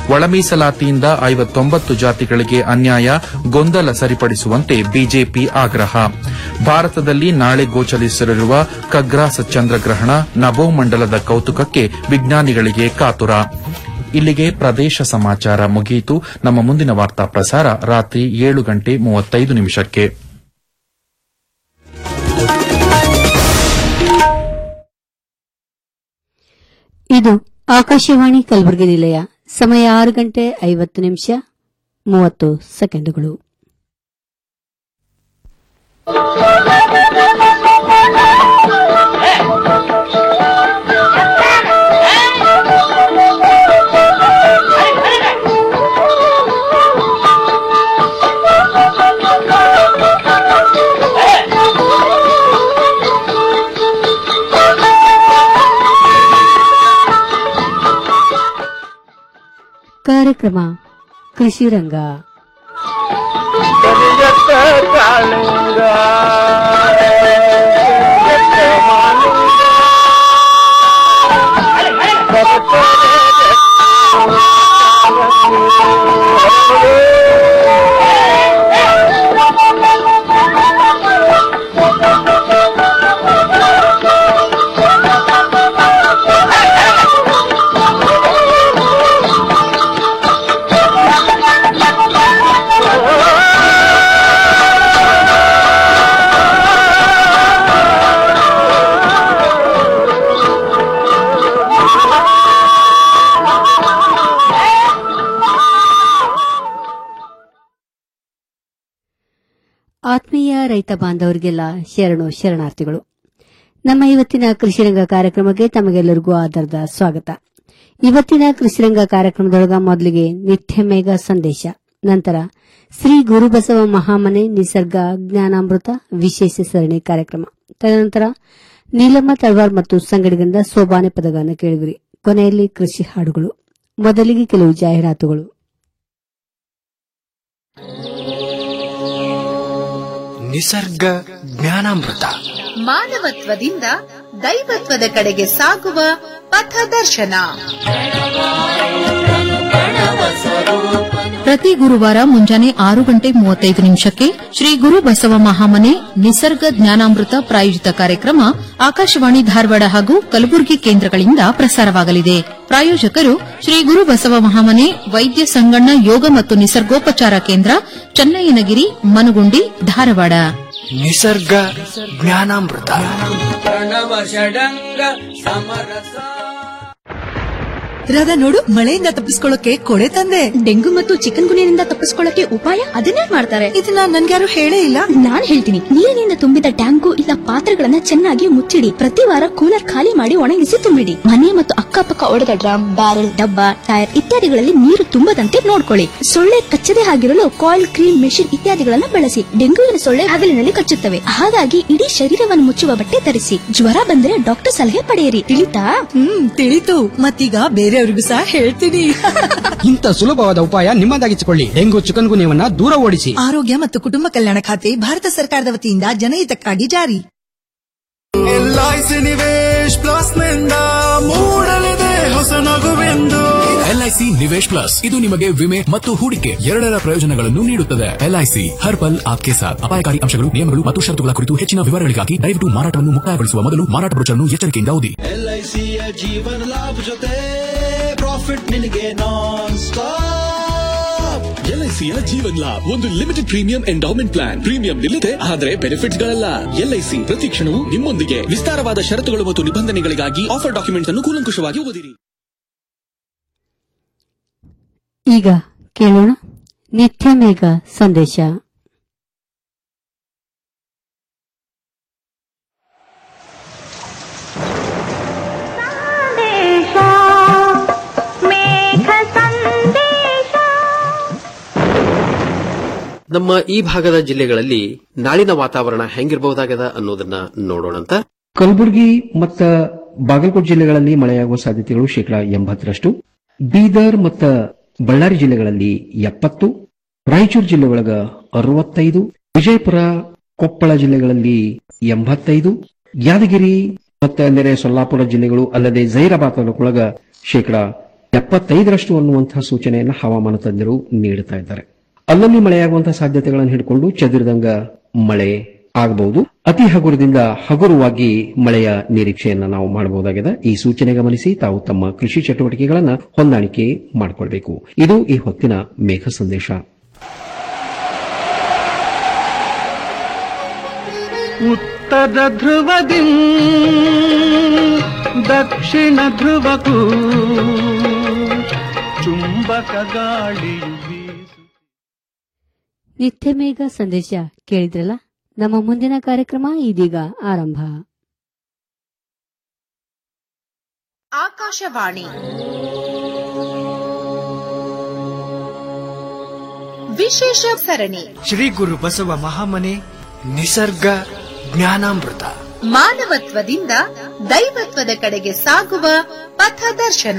ಒಳಮೀಸಲಾತಿಯಿಂದ ಐವತ್ತೊಂಬತ್ತು ಜಾತಿಗಳಿಗೆ ಅನ್ಯಾಯ ಗೊಂದಲ ಸರಿಪಡಿಸುವಂತೆ ಬಿಜೆಪಿ ಆಗ್ರಹ ಭಾರತದಲ್ಲಿ ನಾಳೆ ಗೋಚರಿಸಲಿರುವ ಖಗ್ರಾಸ ಚಂದ್ರಗ್ರಹಣ ನಭೋಮಂಡಲದ ಕೌತುಕಕ್ಕೆ ವಿಜ್ಞಾನಿಗಳಿಗೆ ಕಾತುರ ಇಲ್ಲಿಗೆ ಪ್ರದೇಶ ಸಮಾಚಾರ ಮುಗಿಯಿತು ನಮ್ಮ ಮುಂದಿನ ವಾರ್ತಾ ಪ್ರಸಾರ ರಾತ್ರಿ ಏಳು ಗಂಟೆ ಮೂವತ್ತೈದು ನಿಮಿಷಕ್ಕೆ ಇದು ಆಕಾಶವಾಣಿ ಕಲಬುರಗಿ ನಿಲಯ ಸಮಯ ಆರು ಗಂಟೆ ಐವತ್ತು ನಿಮಿಷ ಮೂವತ್ತು ಸೆಕೆಂಡುಗಳು ಕಾರ್ಯಕ್ರಮ ಕೃಷಿ ರಂಗ ಆತ್ಮೀಯ ರೈತ ಬಾಂಧವರಿಗೆಲ್ಲ ಶರಣು ಶರಣಾರ್ಥಿಗಳು ನಮ್ಮ ಇವತ್ತಿನ ಕೃಷಿರಂಗ ಕಾರ್ಯಕ್ರಮಕ್ಕೆ ತಮಗೆಲ್ಲರಿಗೂ ಆಧಾರದ ಸ್ವಾಗತ ಇವತ್ತಿನ ಕೃಷಿರಂಗ ಕಾರ್ಯಕ್ರಮದೊಳಗ ಮೊದಲಿಗೆ ನಿತ್ಯ ಮೇಘ ಸಂದೇಶ ನಂತರ ಶ್ರೀ ಗುರುಬಸವ ಮಹಾಮನೆ ನಿಸರ್ಗ ಜ್ಞಾನಾಮೃತ ವಿಶೇಷ ಸರಣಿ ಕಾರ್ಯಕ್ರಮ ತದನಂತರ ನೀಲಮ್ಮ ತಳವಾರ್ ಮತ್ತು ಸಂಗಡಿಗಂದ ಸೋಬಾನೆ ಪದಗಳನ್ನು ಕೇಳಿದಿರಿ ಕೊನೆಯಲ್ಲಿ ಕೃಷಿ ಹಾಡುಗಳು ಮೊದಲಿಗೆ ಕೆಲವು ಜಾಹೀರಾತುಗಳು ನಿಸರ್ಗ ಜ್ಞಾನಾಮೃತ ಮಾನವತ್ವದಿಂದ ದೈವತ್ವದ ಕಡೆಗೆ ಸಾಗುವ ಪಥದರ್ಶನ ಪ್ರತಿ ಗುರುವಾರ ಮುಂಜಾನೆ ಆರು ಗಂಟೆ ಮೂವತ್ತೈದು ನಿಮಿಷಕ್ಕೆ ಶ್ರೀ ಗುರು ಬಸವ ಮಹಾಮನೆ ನಿಸರ್ಗ ಜ್ಞಾನಾಮೃತ ಪ್ರಾಯೋಜಿತ ಕಾರ್ಯಕ್ರಮ ಆಕಾಶವಾಣಿ ಧಾರವಾಡ ಹಾಗೂ ಕಲಬುರಗಿ ಕೇಂದ್ರಗಳಿಂದ ಪ್ರಸಾರವಾಗಲಿದೆ ಪ್ರಾಯೋಜಕರು ಶ್ರೀ ಗುರು ಬಸವ ಮಹಾಮನೆ ವೈದ್ಯ ಸಂಗಣ್ಣ ಯೋಗ ಮತ್ತು ನಿಸರ್ಗೋಪಚಾರ ಕೇಂದ್ರ ಚನ್ನಯ್ಯನಗಿರಿ ಮನುಗುಂಡಿ ಧಾರವಾಡ ನಿಸರ್ಗ ಜ್ಞಾನಾಮೃತ ರಾಧಾ ನೋಡು ಮಳೆಯಿಂದ ತಪ್ಪಿಸ್ಕೊಳ್ಳೋಕೆ ಕೊಡೆ ತಂದೆ ಡೆಂಗು ಮತ್ತು ಚಿಕನ್ ಗುನಿಯಿಂದ ತಪ್ಪಿಸ್ಕೊಳ್ಳಕ್ಕೆ ಉಪಾಯ ಅದನ್ನೇ ಮಾಡ್ತಾರೆ ಇದನ್ನ ನನ್ಗ್ಯಾರು ಹೇಳೇ ಇಲ್ಲ ನಾನ್ ಹೇಳ್ತೀನಿ ನೀರಿನಿಂದ ತುಂಬಿದ ಟ್ಯಾಂಕು ಇಲ್ಲ ಪಾತ್ರೆಗಳನ್ನ ಚೆನ್ನಾಗಿ ಮುಚ್ಚಿಡಿ ಪ್ರತಿ ವಾರ ಕೂಲರ್ ಖಾಲಿ ಮಾಡಿ ಒಣಗಿಸಿ ತುಂಬಿಡಿ ಮನೆ ಮತ್ತು ಅಕ್ಕಪಕ್ಕ ಒಡೆದ ಡ್ರಮ್ ಬ್ಯಾರೆಲ್ ಡಬ್ಬ ಟೈರ್ ಇತ್ಯಾದಿಗಳಲ್ಲಿ ನೀರು ತುಂಬದಂತೆ ನೋಡ್ಕೊಳ್ಳಿ ಸೊಳ್ಳೆ ಕಚ್ಚದೆ ಆಗಿರಲು ಕಾಯಿಲ್ ಕ್ರೀಮ್ ಮೆಷಿನ್ ಇತ್ಯಾದಿಗಳನ್ನ ಬಳಸಿ ಡೆಂಗುವಿನ ಸೊಳ್ಳೆ ಹಗಲಿನಲ್ಲಿ ಕಚ್ಚುತ್ತವೆ ಹಾಗಾಗಿ ಇಡೀ ಶರೀರವನ್ನು ಮುಚ್ಚುವ ಬಟ್ಟೆ ಧರಿಸಿ ಜ್ವರ ಬಂದ್ರೆ ಡಾಕ್ಟರ್ ಸಲಹೆ ಪಡೆಯಿರಿ ತಿಳಿತಾ ಹ್ಮ್ ತಿಳಿತು ಮತ್ತೀಗ ಬೇರೆಯವ್ರಿಗೂ ಸಹ ಹೇಳ್ತೀನಿ ಇಂಥ ಸುಲಭವಾದ ಉಪಾಯ ನಿಮ್ಮದಾಗಿಸಿಕೊಳ್ಳಿ ಡೆಂಗು ಚಿಕನ್ ಗುನ್ಯವನ್ನ ದೂರ ಓಡಿಸಿ ಆರೋಗ್ಯ ಮತ್ತು ಕುಟುಂಬ ಕಲ್ಯಾಣ ಖಾತೆ ಭಾರತ ಸರ್ಕಾರದ ವತಿಯಿಂದ ಜನಹಿತಕ್ಕಾಗಿ ಜಾರಿ ಎಲ್ಐಸಿ ನಿವೇಶ್ ಪ್ಲಸ್ ನಿಂದ ಮೂಡಲಿದೆ ಹೊಸ ನಗುವೆಂದು ಎಲ್ಐಸಿ ನಿವೇಶ್ ಪ್ಲಸ್ ಇದು ನಿಮಗೆ ವಿಮೆ ಮತ್ತು ಹೂಡಿಕೆ ಎರಡರ ಪ್ರಯೋಜನಗಳನ್ನು ನೀಡುತ್ತದೆ ಎಲ್ಐಸಿ ಹರ್ ಪಲ್ ಆಪ್ಕೆ ಸಾಥ್ ಅಪಾಯಕಾರಿ ಅಂಶಗಳು ನಿಯಮಗಳು ಮತ್ತು ಷರತ್ತುಗಳ ಕುರಿತು ಹೆಚ್ಚಿನ ವಿವರಗಳಿಗಾಗಿ ದಯವಿಟ್ಟು ಮಾರಾಟವನ್ನು ಮುಕ್ತಾಯಗೊಳಿಸುವ ಮೊದಲು ಮಾರಾಟ ಬ್ರೋಚರ್ನ್ನು ಎಚ್ಚರಿಕೆಯಿಂದ ಓದಿ ಎಲ್ಐಸಿಯ ಜೀವನ ಲಾಭ ಜೊತೆ ಪ್ರಾಫಿಟ್ ನಿನಗೆ ನಾನ್ ಸ್ಟಾಪ್ ಎಲ್ಐಸಿಯ ಜೀವನ್ ಲಾಭ್ ಒಂದು limited premium endowment plan premium ನಿಲ್ಲದೆ ಆದರೆ ಬೆನಿಫಿಟ್ಸ್ ಗಳಲ್ಲ ಎಲ್ಐಸಿ ಪ್ರತಿ ಕ್ಷಣವೂ ನಿಮ್ಮೊಂದಿಗೆ ವಿಸ್ತಾರವಾದ ಷರತ್ತುಗಳು ಮತ್ತು ನಿಬಂಧನೆಗಳಿಗಾಗಿ ಆಫರ್ ಡಾಕ್ಯುಮೆಂಟ್ಸ್ ಅನ್ನು ಕೂಲಂಕುಷವಾಗಿ ಓದಿರಿ ಈಗ ಕೇಳೋಣ ನಿತ್ಯ ಮೇಘ ಸಂದೇಶ ನಮ್ಮ ಈ ಭಾಗದ ಜಿಲ್ಲೆಗಳಲ್ಲಿ ನಾಳಿನ ವಾತಾವರಣ ಹೆಂಗಿರಬಹುದಾಗದ ಅನ್ನೋದನ್ನ ನೋಡೋಣಂತ ಕಲಬುರಗಿ ಮತ್ತ ಬಾಗಲಕೋಟೆ ಜಿಲ್ಲೆಗಳಲ್ಲಿ ಮಳೆಯಾಗುವ ಸಾಧ್ಯತೆಗಳು ಶೇಕಡಾ ಎಂಬತ್ತರಷ್ಟು ಬೀದರ್ ಮತ್ತ ಬಳ್ಳಾರಿ ಜಿಲ್ಲೆಗಳಲ್ಲಿ ಎಪ್ಪತ್ತು ರಾಯಚೂರು ಜಿಲ್ಲೆ ಒಳಗ ಅರವತ್ತೈದು ವಿಜಯಪುರ ಕೊಪ್ಪಳ ಜಿಲ್ಲೆಗಳಲ್ಲಿ ಎಂಬತ್ತೈದು ಯಾದಗಿರಿ ಮತ್ತೆ ನೆರೆ ಸೊಲ್ಲಾಪುರ ಜಿಲ್ಲೆಗಳು ಅಲ್ಲದೆ ಜೈರಾಬಾದ್ ತಾಲೂಕೊಳಗ ಶೇಕಡಾ ಎಪ್ಪತ್ತೈದರಷ್ಟು ಅನ್ನುವಂತಹ ಸೂಚನೆಯನ್ನು ಹವಾಮಾನ ತಜ್ಞರು ನೀಡುತ್ತಾ ಇದ್ದಾರೆ ಅಲ್ಲಲ್ಲಿ ಮಳೆಯಾಗುವಂತಹ ಸಾಧ್ಯತೆಗಳನ್ನು ಹಿಡ್ಕೊಂಡು ಚದುರಿದಂಗ ಮಳೆ ಆಗಬಹುದು ಅತಿ ಹಗುರದಿಂದ ಹಗುರವಾಗಿ ಮಳೆಯ ನಿರೀಕ್ಷೆಯನ್ನ ನಾವು ಮಾಡಬಹುದಾಗಿದೆ ಈ ಸೂಚನೆ ಗಮನಿಸಿ ತಾವು ತಮ್ಮ ಕೃಷಿ ಚಟುವಟಿಕೆಗಳನ್ನ ಹೊಂದಾಣಿಕೆ ಮಾಡಿಕೊಳ್ಬೇಕು ಇದು ಈ ಹೊತ್ತಿನ ಮೇಘ ಸಂದೇಶ ಉತ್ತರ ಧ್ರುವದಿ ದಕ್ಷಿಣ ಧ್ರುವಕ್ಕೂ ಚುಂಬಕ ಗಾಳಿಯು ಬೀಸು ನಿತ್ಯ ಮೇಘ ಸಂದೇಶ ಕೇಳಿದ್ರಲ್ಲ ನಮ್ಮ ಮುಂದಿನ ಕಾರ್ಯಕ್ರಮ ಇದೀಗ ಆರಂಭ ಆಕಾಶವಾಣಿ ವಿಶೇಷ ಸರಣಿ ಶ್ರೀ ಗುರು ಬಸವ ಮಹಾಮನೆ ನಿಸರ್ಗ ಜ್ಞಾನಾಮೃತ ಮಾನವತ್ವದಿಂದ ದೈವತ್ವದ ಕಡೆಗೆ ಸಾಗುವ ಪಥದರ್ಶನ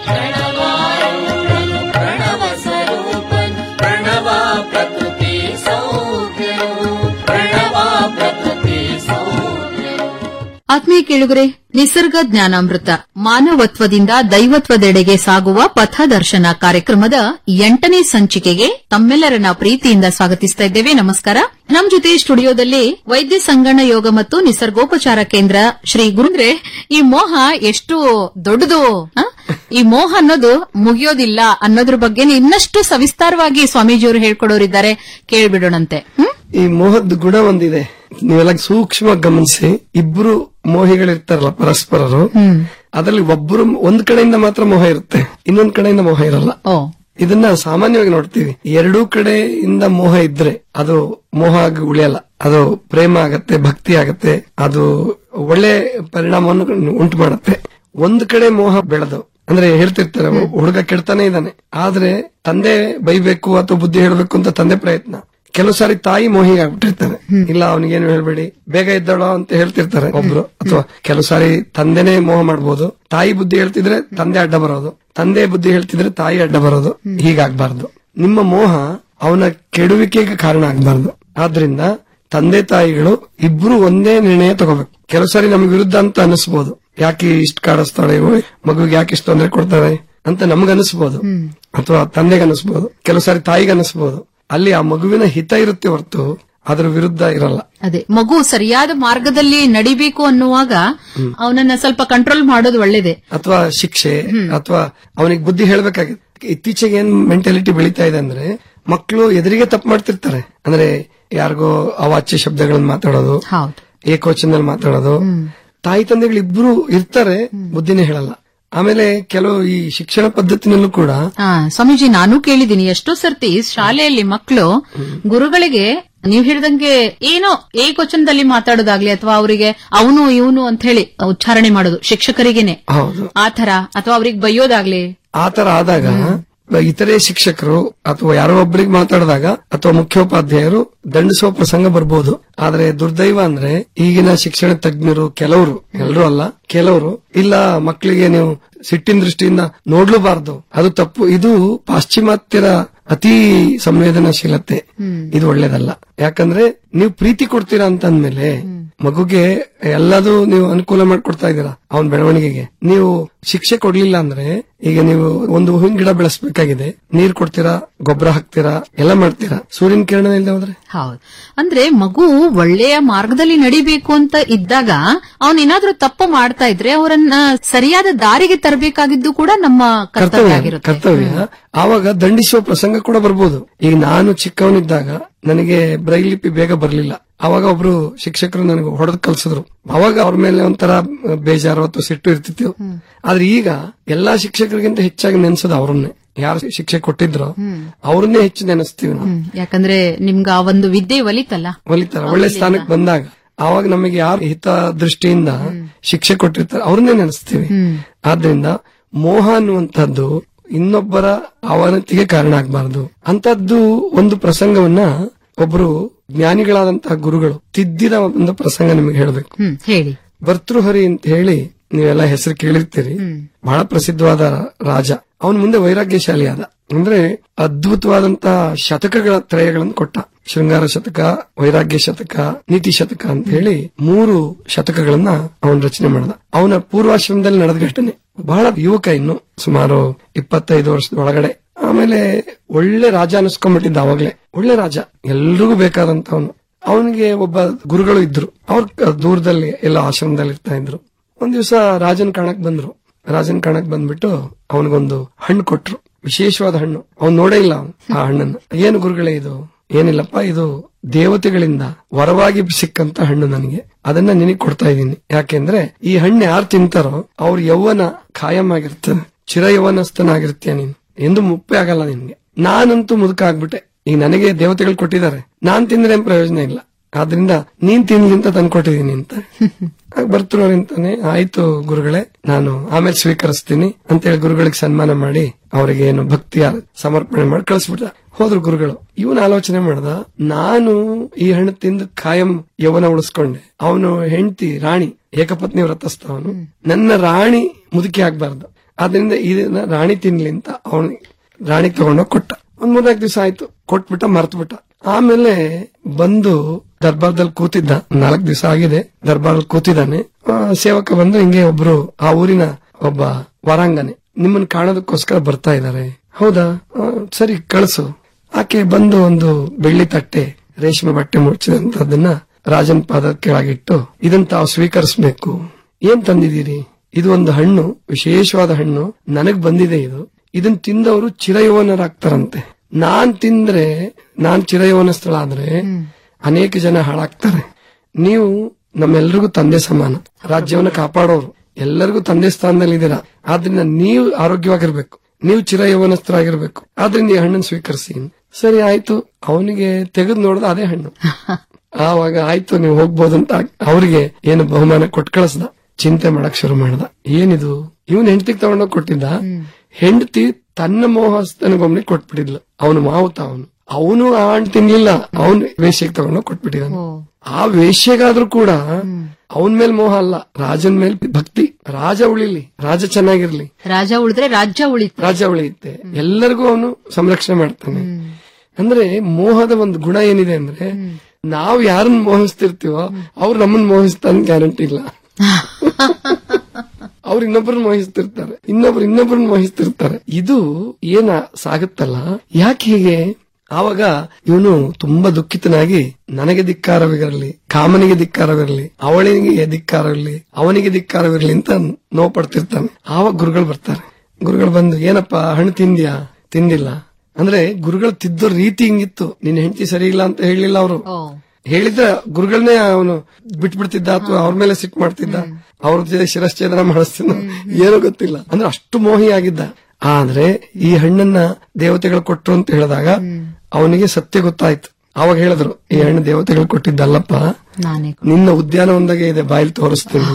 ಆತ್ಮೀಯ ಕೇಳುಗರೆ ನಿಸರ್ಗ ಜ್ಞಾನಾಮೃತ ಮಾನವತ್ವದಿಂದ ದೈವತ್ವದೆಡೆಗೆ ಸಾಗುವ ಪಥದರ್ಶನ ಕಾರ್ಯಕ್ರಮದ ಎಂಟನೇ ಸಂಚಿಕೆಗೆ ತಮ್ಮೆಲ್ಲರನ್ನ ಪ್ರೀತಿಯಿಂದ ಸ್ವಾಗತಿಸ್ತಾ ಇದ್ದೇವೆ ನಮಸ್ಕಾರ ನಮ್ ಜೊತೆ ಸ್ಟುಡಿಯೋದಲ್ಲಿ ವೈದ್ಯ ಸಂಗಣ ಯೋಗ ಮತ್ತು ನಿಸರ್ಗೋಪಚಾರ ಕೇಂದ್ರ ಶ್ರೀ ಗುರುಂದ್ರೆ ಈ ಮೋಹ ಎಷ್ಟು ದೊಡ್ಡದು ಆ? ಈ ಮೋಹ ಅನ್ನೋದು ಮುಗಿಯೋದಿಲ್ಲ ಅನ್ನೋದ್ರ ಬಗ್ಗೆ ಇನ್ನಷ್ಟು ಸವಿಸ್ತಾರವಾಗಿ ಸ್ವಾಮೀಜಿಯವರು ಹೇಳ್ಕೊಡೋರಿದ್ದಾರೆ ಕೇಳ್ಬಿಡೋಣಂತೆ ಹ್ಮ್ ಈ ಮೋಹದ ಗುಣ ಒಂದಿದೆ ನೀವೆಲ್ಲ ಸೂಕ್ಷ್ಮವಾಗಿ ಗಮನಿಸಿ ಇಬ್ರು ಮೋಹಿಗಳಿರ್ತಾರಲ್ಲ ಪರಸ್ಪರರು ಅದರಲ್ಲಿ ಒಬ್ಬರು ಒಂದ್ ಕಡೆಯಿಂದ ಮಾತ್ರ ಮೋಹ ಇರುತ್ತೆ ಇನ್ನೊಂದ್ ಕಡೆಯಿಂದ ಮೋಹ ಇರಲ್ಲ ಇದನ್ನ ಸಾಮಾನ್ಯವಾಗಿ ನೋಡ್ತೀವಿ ಎರಡೂ ಕಡೆಯಿಂದ ಮೋಹ ಇದ್ರೆ ಅದು ಮೋಹ ಆಗಿ ಉಳಿಯಲ್ಲ ಅದು ಪ್ರೇಮ ಆಗತ್ತೆ ಭಕ್ತಿ ಆಗತ್ತೆ ಅದು ಒಳ್ಳೆ ಪರಿಣಾಮವನ್ನು ಉಂಟು ಮಾಡುತ್ತೆ ಒಂದ್ ಕಡೆ ಮೋಹ ಬೆಳೆದು ಅಂದ್ರೆ ಹೇಳ್ತಿರ್ತಾರೆ ಹುಡುಗ ಕೆಡ್ತಾನೆ ಇದ್ದಾನೆ ಆದ್ರೆ ತಂದೆ ಬೈಬೇಕು ಅಥವಾ ಬುದ್ಧಿ ಹೇಳಬೇಕು ಅಂತ ತಂದೆ ಪ್ರಯತ್ನ ಕೆಲವು ಸಾರಿ ತಾಯಿ ಮೋಹಿ ಆಗ್ಬಿಟ್ಟಿರ್ತಾರೆ ಇಲ್ಲ ಅವನಿಗೇನು ಹೇಳ್ಬೇಡಿ ಬೇಗ ಇದ್ದಾಳೋ ಅಂತ ಹೇಳ್ತಿರ್ತಾರೆ ಒಬ್ರು ಅಥವಾ ಕೆಲವು ಸಾರಿ ತಂದೆನೇ ಮೋಹ ಮಾಡ್ಬೋದು ತಾಯಿ ಬುದ್ಧಿ ಹೇಳ್ತಿದ್ರೆ ತಂದೆ ಅಡ್ಡ ಬರೋದು ತಂದೆ ಬುದ್ಧಿ ಹೇಳ್ತಿದ್ರೆ ತಾಯಿ ಅಡ್ಡ ಬರೋದು ಹೀಗಾಗ್ಬಾರ್ದು ನಿಮ್ಮ ಮೋಹ ಅವನ ಕೆಡುವಿಕೆಗೆ ಕಾರಣ ಆಗ್ಬಾರ್ದು ಆದ್ರಿಂದ ತಂದೆ ತಾಯಿಗಳು ಇಬ್ರು ಒಂದೇ ನಿರ್ಣಯ ತಗೋಬೇಕು ಕೆಲವು ಸಾರಿ ನಮ್ಗೆ ವಿರುದ್ಧ ಅಂತ ಅನಿಸ್ಬೋದು ಯಾಕೆ ಇಷ್ಟ ಕಾಡಿಸ್ತಾಳೆ ಇವ್ಳು? ಮಗುವಿಗೆ ಯಾಕೆ ಇಷ್ಟ ತೊಂದರೆ ಕೊಡ್ತಾಳೆ ಅಂತ ನಮ್ಗೆ ಅನಿಸ್ಬೋದು ಅಥವಾ ತಂದೆಗೆ ಅನಿಸ್ಬೋದು ಕೆಲವು ಸಾರಿ ತಾಯಿಗೆ ಅನಿಸ್ಬೋದು ಅಲ್ಲಿ ಆ ಮಗುವಿನ ಹಿತ ಇರುತ್ತೆ ಹೊರತು ಅದ್ರ ವಿರುದ್ಧ ಇರಲ್ಲ ಅದೇ ಮಗು ಸರಿಯಾದ ಮಾರ್ಗದಲ್ಲಿ ನಡಿಬೇಕು ಅನ್ನುವಾಗ ಅವನನ್ನ ಸ್ವಲ್ಪ ಕಂಟ್ರೋಲ್ ಮಾಡೋದು ಒಳ್ಳೇದೇ ಅಥವಾ ಶಿಕ್ಷೆ ಅಥವಾ ಅವನಿಗೆ ಬುದ್ಧಿ ಹೇಳ್ಬೇಕಾಗಿದೆ ಇತ್ತೀಚೆಗೆ ಏನ್ ಮೆಂಟಾಲಿಟಿ ಬೆಳೀತಾ ಇದೆ ಅಂದ್ರೆ ಮಕ್ಕಳು ಎದುರಿಗೆ ತಪ್ಪು ಮಾಡ್ತಿರ್ತಾರೆ ಅಂದ್ರೆ ಯಾರಿಗೋ ಅವಾಚ್ಯ ಶಬ್ದಗಳನ್ನ ಮಾತಾಡೋದು ಏಕವಚನದಲ್ಲಿ ಮಾತಾಡೋದು ತಾಯಿ ತಂದೆಗಳು ಇಬ್ರು ಇರ್ತಾರೆ ಬುದ್ಧಿನೇ ಹೇಳಲ್ಲ ಆಮೇಲೆ ಕೆಲವು ಈ ಶಿಕ್ಷಣ ಪದ್ಧತಿನಲ್ಲೂ ಕೂಡ ಆ, ಸ್ವಾಮೀಜಿ ನಾನು ಕೇಳಿದೀನಿ ಎಷ್ಟೋ ಸರ್ತಿ ಶಾಲೆಯಲ್ಲಿ ಮಕ್ಕಳು ಗುರುಗಳಿಗೆ ನೀವ್ ಹೇಳಿದಂಗೆ ಏನೋ ಏಕವಚನದಲ್ಲಿ ಮಾತಾಡೋದಾಗ್ಲಿ ಅಥವಾ ಅವರಿಗೆ ಅವನು ಇವನು ಅಂತ ಹೇಳಿ ಉಚ್ಚಾರಣೆ ಮಾಡೋದು ಶಿಕ್ಷಕರಿಗೇನೆ ಹೌದು ಆತರ ಅಥವಾ ಅವ್ರಿಗೆ ಬೈಯೋದಾಗ್ಲಿ ಆತರ ಆದಾಗ ಇತರೆ ಶಿಕ್ಷಕರು ಅಥವಾ ಯಾರೋ ಒಬ್ಬರಿಗೆ ಮಾತಾಡಿದಾಗ ಅಥವಾ ಮುಖ್ಯೋಪಾಧ್ಯಾಯರು ದಂಡಿಸುವ ಪ್ರಸಂಗ ಬರ್ಬೋದು ಆದ್ರೆ ದುರ್ದೈವ ಅಂದ್ರೆ ಈಗಿನ ಶಿಕ್ಷಣ ತಜ್ಞರು ಕೆಲವರು ಎಲ್ಲರೂ ಅಲ್ಲ ಕೆಲವರು ಇಲ್ಲ ಮಕ್ಕಳಿಗೆ ನೀವು ಸಿಟ್ಟಿನ ದೃಷ್ಟಿಯಿಂದ ನೋಡ್ಲೂಬಾರ್ದು ಅದು ತಪ್ಪು ಇದು ಪಾಶ್ಚಿಮಾತ್ಯರ ಅತಿ ಸಂವೇದನಾಶೀಲತೆ ಇದು ಒಳ್ಳೇದಲ್ಲ ಯಾಕಂದ್ರೆ ನೀವು ಪ್ರೀತಿ ಕೊಡ್ತೀರಾ ಅಂತ ಅಂದ್ಮೇಲೆ ಮಗುಗೆ ಎಲ್ಲದೂ ನೀವು ಅನುಕೂಲ ಮಾಡ್ಕೊಡ್ತಾ ಇದ್ದೀರಾ ಅವನ ಬೆಳವಣಿಗೆಗೆ ನೀವು ಶಿಕ್ಷೆ ಕೊಡ್ಲಿಲ್ಲ ಅಂದ್ರೆ ಈಗ ನೀವು ಒಂದು ಹೂವಿನ ಗಿಡ ಬೆಳೆಸಬೇಕಾಗಿದೆ ನೀರ್ ಕೊಡ್ತೀರಾ ಗೊಬ್ಬರ ಹಾಕ್ತೀರಾ ಎಲ್ಲ ಮಾಡ್ತೀರಾ ಸೂರ್ಯನ ಕಿರಣ ಇಲ್ಲದೆ ಹೋದ್ರೆ ಹೌದು ಅಂದ್ರೆ ಮಗು ಒಳ್ಳೆಯ ಮಾರ್ಗದಲ್ಲಿ ನಡಿಬೇಕು ಅಂತ ಇದ್ದಾಗ ಅವನೇನಾದ್ರೂ ತಪ್ಪು ಮಾಡ್ತಾ ಇದ್ರೆ ಅವರನ್ನ ಸರಿಯಾದ ದಾರಿಗೆ ತರಬೇಕಾಗಿದ್ದು ಕೂಡ ನಮ್ಮ ಕರ್ತವ್ಯ ಕರ್ತವ್ಯ ಆಗಿರುತ್ತೆ ಕರ್ತವ್ಯ ಆವಾಗ ದಂಡಿಸುವ ಪ್ರಸಂಗ ಕೂಡ ಬರ್ಬೋದು ಈಗ ನಾನು ಚಿಕ್ಕವನಿದ್ದಾಗ ನನಗೆ ಬ್ರೈಲ್ ಲಿಪಿ ಬೇಗ ಬರ್ಲಿಲ್ಲ ಅವಾಗ ಒಬ್ರು ಶಿಕ್ಷಕರು ನನಗೆ ಹೊಡೆದು ಕಲ್ಸಿದ್ರು ಅವಾಗ ಅವ್ರ ಮೇಲೆ ಒಂಥರ ಬೇಜಾರು ಅಥವಾ ಸಿಟ್ಟು ಇರ್ತಿತ್ತು ಆದ್ರೆ ಈಗ ಎಲ್ಲಾ ಶಿಕ್ಷಕರಿಗಿಂತ ಹೆಚ್ಚಾಗಿ ನೆನ್ಸೋದು ಅವ್ರನ್ನೇ ಯಾರು ಶಿಕ್ಷೆ ಕೊಟ್ಟಿದ್ರೋ ಅವ್ರನ್ನೇ ಹೆಚ್ಚು ನೆನೆಸ್ತೀವಿ ನಾವು ಯಾಕಂದ್ರೆ ನಿಮ್ಗ ಆ ಒಂದು ವಿದ್ಯೆ ಒಲಿತಲ್ಲ ಒಲಿತಾರ ಒಳ್ಳೆ ಸ್ಥಾನಕ್ಕೆ ಬಂದಾಗ ಆವಾಗ ನಮಗೆ ಯಾರು ಹಿತ ದೃಷ್ಟಿಯಿಂದ ಶಿಕ್ಷೆ ಕೊಟ್ಟಿರ್ತಾರೆ ಅವ್ರನ್ನೇ ನೆನೆಸ್ತೀವಿ ಆದ್ರಿಂದ ಮೋಹ ಅನ್ನುವಂಥದ್ದು ಇನ್ನೊಬ್ಬರ ಅವನತಿಗೆ ಕಾರಣ ಆಗಬಾರದು ಅಂತದ್ದು ಒಂದು ಪ್ರಸಂಗವನ್ನ ಒಬ್ರು ಜ್ಞಾನಿಗಳಾದಂತಹ ಗುರುಗಳು ತಿದ್ದಿದ ಒಂದು ಪ್ರಸಂಗ ನಿಮಗೆ ಹೇಳಬೇಕು ಹ್ಮ್ ಹೇಳಿ ಭರ್ತೃಹರಿ ಅಂತ ಹೇಳಿ ನೀವೆಲ್ಲ ಹೆಸರು ಕೇಳಿರ್ತೀರಿ ಬಹಳ ಪ್ರಸಿದ್ಧವಾದ ರಾಜ ಅವನ ಮುಂದೆ ವೈರಾಗ್ಯಶಾಲಿ ಆದ ಅಂದ್ರೆ ಅದ್ಭುತವಾದಂತಹ ಶತಕಗಳ ತ್ರಯಗಳನ್ನು ಕೊಟ್ಟ ಶೃಂಗಾರ ಶತಕ ವೈರಾಗ್ಯ ಶತಕ ನೀತಿ ಶತಕ ಅಂತ ಹೇಳಿ ಮೂರು ಶತಕಗಳನ್ನ ಅವನು ರಚನೆ ಮಾಡಿದ ಅವನ ಪೂರ್ವಾಶ್ರಮದಲ್ಲಿ ನಡೆದ ಘಟನೆ ಬಹಳ ಯುವಕ ಇನ್ನು ಸುಮಾರು ಇಪ್ಪತ್ತೈದು ವರ್ಷದ ಒಳಗಡೆ ಆಮೇಲೆ ಒಳ್ಳೆ ರಾಜ ಅನಿಸ್ಕೊಂಡ್ಬಿಟ್ಟಿದ್ದ ಅವಾಗ್ಲೇ ಒಳ್ಳೆ ರಾಜ ಎಲ್ರಿಗೂ ಬೇಕಾದಂತವನು ಅವನಿಗೆ ಒಬ್ಬ ಗುರುಗಳು ಇದ್ರು ಅವ್ರ ದೂರದಲ್ಲಿ ಎಲ್ಲ ಆಶ್ರಮದಲ್ಲಿ ಇರ್ತಾ ಇದ್ರು ಒಂದ್ ದಿವಸ ರಾಜನ್ ಕಾಣಕ್ ಬಂದ್ರು ರಾಜನ್ ಕಾಣಕ್ ಬಂದ್ಬಿಟ್ಟು ಅವನಿಗೊಂದು ಹಣ್ಣು ಕೊಟ್ರು ವಿಶೇಷವಾದ ಹಣ್ಣು ಅವ್ನು ನೋಡೇ ಇಲ್ಲ ಅವ್ನು ಆ ಹಣ್ಣನ್ನ ಏನು ಗುರುಗಳೇ ಇದು ಏನಿಲ್ಲಪ್ಪ ಇದು ದೇವತೆಗಳಿಂದ ವರವಾಗಿ ಸಿಕ್ಕಂತ ಹಣ್ಣು ನನಗೆ ಅದನ್ನ ನಿನಗೆ ಕೊಡ್ತಾ ಇದ್ದೀನಿ ಯಾಕೆಂದ್ರೆ ಈ ಹಣ್ಣು ಯಾರು ತಿಂತಾರೋ ಅವ್ರ ಯೌವನ ಖಾಯಂ ಆಗಿರ್ತದೆ ಚಿರ ಯೌವನಸ್ಥನಾಗಿರ್ತೀಯ ನೀನು ಎಂದು ಮುಪ್ಪೆ ಆಗಲ್ಲ ನಿನ್ಗೆ ನಾನಂತೂ ಮುದುಕ ಆಗ್ಬಿಟ್ಟೆ ಈಗ ನನಗೆ ದೇವತೆಗಳು ಕೊಟ್ಟಿದ್ದಾರೆ ನಾನ್ ತಿಂದ್ರೆ ಏನ್ ಪ್ರಯೋಜನ ಇಲ್ಲ ಆದ್ರಿಂದ ನೀನ್ ತಿನ್ಲಿ ಅಂತ ತಂದ್ಕೊಟ್ಟಿದೀನಿ ಅಂತ ಆಗ ಬರ್ತಿರೋರು ಅಂತಾನೆ ಆಯ್ತು ಗುರುಗಳೇ ನಾನು ಆಮೇಲೆ ಸ್ವೀಕರಿಸ್ತೀನಿ ಅಂತ ಹೇಳಿ ಗುರುಗಳಿಗೆ ಸನ್ಮಾನ ಮಾಡಿ ಅವರಿಗೆ ಏನು ಭಕ್ತಿಯ ಸಮರ್ಪಣೆ ಮಾಡಿ ಕಳಿಸ್ಬಿಟ್ಟ ಹೋದ್ರು ಗುರುಗಳು ಇವನ್ ಆಲೋಚನೆ ಮಾಡ್ದ ನಾನು ಈ ಹಣ್ಣು ತಿಂದು ಖಾಯಂ ಯೌವನ ಉಳಿಸ್ಕೊಂಡೆ ಅವನು ಹೆಂಡತಿ ರಾಣಿ ಏಕಪತ್ನಿ ವ್ರತಸ್ಥವನು ನನ್ನ ರಾಣಿ ಮುದುಕಿ ಆಗ್ಬಾರ್ದು ಆದ್ರಿಂದ ಇದನ್ನ ರಾಣಿ ತಿನ್ಲಿ ಅಂತ ಅವನು ರಾಣಿಗೆ ತಗೊಂಡೋಗಿ ಕೊಟ್ಟ ಒಂದ್ ಮೂರ್ನಾಲ್ಕು ದಿವಸ ಆಯ್ತು ಕೊಟ್ಬಿಟ್ಟ ಮರ್ತ್ಬಿಟ್ಟ ಆಮೇಲೆ ಬಂದು ದರ್ಬಾರ್ದಲ್ಲಿ ಕೂತಿದ್ದ ನಾಲ್ಕು ದಿವಸ ಆಗಿದೆ ದರ್ಬಾರಲ್ಲಿ ಕೂತಿದ್ದಾನೆ ಆ, ಸೇವಕ ಬಂದು ಹಿಂಗೆ ಒಬ್ರು ಆ ಊರಿನ ಒಬ್ಬ ವರಾಂಗನೆ ನಿಮ್ಮನ್ನ ಕಾಣೋದಕ್ಕೋಸ್ಕರ ಬರ್ತಾ ಇದ್ದಾರೆ ಹೌದಾ ಆ, ಸರಿ ಕಳಿಸು ಆಕೆ ಬಂದು ಒಂದು ಬೆಳ್ಳಿ ತಟ್ಟೆ ರೇಷ್ಮೆ ಬಟ್ಟೆ ಮುಚ್ಚಿದಂತದನ್ನ ರಾಜನ್ ಪಾದ ಕೆಳಗಿಟ್ಟು ಇದನ್ನ ತಾವು ಸ್ವೀಕರಿಸಬೇಕು ಏನ್ ತಂದಿದ್ದೀರಿ ಇದು ಒಂದು ಹಣ್ಣು ವಿಶೇಷವಾದ ಹಣ್ಣು ನನಗ್ ಬಂದಿದೆ ಇದು ಇದನ್ ತಿಂದವರು ಚಿರಯೌವನರಾಗ್ತಾರಂತೆ ನಾನ್ ತಿಂದ್ರೆ ನಾನ್ ಚಿರಯೌವನಸ್ಥಳಾದ್ರೆ ಅನೇಕ ಜನ ಹಾಳಾಗ್ತಾರೆ ನೀವು ನಮ್ಮೆಲ್ರಿಗೂ ತಂದೆ ಸಮಾನ ರಾಜ್ಯವನ್ನ ಕಾಪಾಡೋರು ಎಲ್ಲರಿಗೂ ತಂದೆ ಸ್ಥಾನದಲ್ಲಿ ಇದ್ದೀರಾ ಆದ್ರಿಂದ ನೀವು ಆರೋಗ್ಯವಾಗಿರ್ಬೇಕು ನೀವು ಚಿರ ಯೌವನಸ್ಥರಾಗಿರ್ಬೇಕು ಆದ್ರಿಂದ ಈ ಹಣ್ಣನ್ನು ಸ್ವೀಕರಿಸಿ ಸರಿ ಆಯ್ತು ಅವನಿಗೆ ತೆಗೆದು ನೋಡಿದ ಅದೇ ಹಣ್ಣು ಆವಾಗ ಆಯ್ತು ನೀವು ಹೋಗ್ಬೋದು ಅಂತ ಅವರಿಗೆ ಏನು ಬಹುಮಾನ ಕೊಟ್ಟು ಕಳಿಸ್ದ ಚಿಂತೆ ಮಾಡಕ್ ಶುರು ಮಾಡ್ದ ಏನಿದು ಇವನ್ ಹೆಂಡತಿಗೆ ತಗೊಂಡೋಗ್ ಕೊಟ್ಟಿದ್ದ ಹೆಂಡತಿ ತನ್ನ ಮೋಹಸ್ತನಿಗೊಮ್ಮೆ ಕೊಟ್ಬಿಟ್ಟಿದ್ಲು ಅವನು ಮಾವುತ ಅವನು ಅವನು ಆ ಹಣ್ಣು ತಿನ್ಲಿಲ್ಲ ಅವನ್ ವೇಶ್ಯಕ್ಕೆ ತಗೊಂಡೋಗ್ ಕೊಟ್ಬಿಟ್ಟಿದ್ದಾನೆ ಆ ವೇಶ್ಯಗಾದ್ರೂ ಕೂಡ ಅವನ್ ಮೇಲ್ ಮೋಹ ಅಲ್ಲ ರಾಜನ್ ಮೇಲ್ ಭಕ್ತಿ ರಾಜ ಉಳಿಲಿ ರಾಜ ಚೆನ್ನಾಗಿರ್ಲಿ ರಾಜ ಉಳಿದ್ರೆ ರಾಜ್ಯ ಉಳಿತು ರಾಜ ಉಳಿಯುತ್ತೆ ಎಲ್ಲರಿಗೂ ಅವನು ಸಂರಕ್ಷಣೆ ಮಾಡ್ತಾನೆ ಅಂದ್ರೆ ಮೋಹದ ಒಂದು ಗುಣ ಏನಿದೆ ಅಂದ್ರೆ ನಾವು ಯಾರನ್ನ ಮೋಹಿಸ್ತಿರ್ತೀವೋ ಅವ್ರು ನಮ್ಮನ್ನ ಮೋಹಿಸ್ತಾನೆ ಗ್ಯಾರಂಟಿ ಇಲ್ಲ ಅವ್ರು ಇನ್ನೊಬ್ಬರನ್ನ ಮೋಹಿಸ್ತಿರ್ತಾರೆ ಇನ್ನೊಬ್ರು ಇನ್ನೊಬ್ಬರನ್ನ ಮೋಹಿಸ್ತಿರ್ತಾರೆ ಇದು ಏನ ಸಾಗುತ್ತಲ್ಲ ಯಾಕೆ ಹೀಗೆ ಆವಾಗ ಇವನು ತುಂಬಾ ದುಃಖಿತನಾಗಿ ನನಗೆ ಧಿಕ್ಕಾರವಿರಲಿ ಕಾಮನಿಗೆ ಧಿಕ್ಕಾರವಿರಲಿ ಅವಳಿಗೆ ಧಿಕ್ಕಾರವಿರಲಿ ಅವನಿಗೆ ಧಿಕ್ಕಾರವಿರಲಿ ಅಂತ ನೋವು ಪಡ್ತಿರ್ತಾನೆ ಆವಾಗ ಗುರುಗಳು ಬರ್ತಾರೆ ಗುರುಗಳು ಬಂದು ಏನಪ್ಪ ಹಣ್ಣು ತಿಂದ್ಯಾ ತಿಂದಿಲ್ಲ ಅಂದ್ರೆ ಗುರುಗಳು ತಿದ್ದೋ ರೀತಿ ಹಿಂಗಿತ್ತು ನಿನ್ನ ಹೆಂಡತಿ ಸರಿ ಇಲ್ಲ ಅಂತ ಹೇಳಿಲ್ಲ ಅವರು ಹೇಳಿದ್ರೆ ಗುರುಗಳನ್ನೇ ಅವನು ಬಿಟ್ಬಿಡ್ತಿದ್ದ ಅಥವಾ ಅವ್ರ ಮೇಲೆ ಸಿಟ್ ಮಾಡ್ತಿದ್ದ ಅವ್ರ ಜೊತೆ ಶಿರಶ್ಚೇದನ ಮಾಡಿಸ್ತಿದ್ದ ಏನೋ ಗೊತ್ತಿಲ್ಲ ಅಂದ್ರೆ ಅಷ್ಟು ಮೋಹಿ ಆಗಿದ್ದ ಆದ್ರೆ ಈ ಹಣ್ಣನ್ನ ದೇವತೆಗಳು ಕೊಟ್ರು ಅಂತ ಹೇಳಿದಾಗ ಅವನಿಗೆ ಸತ್ಯ ಗೊತ್ತಾಯ್ತು ಅವಾಗ ಹೇಳಿದ್ರು ಈ ಹಣ್ಣು ದೇವತೆಗಳು ಕೊಟ್ಟಿದ್ದಲ್ಲಪ್ಪ ನಾನೇ ನಿನ್ನ ಉದ್ಯಾನವನದಾಗೆ ಇದೆ ಬಾಯಿಲ್ ತೋರಿಸ್ತೀನಿ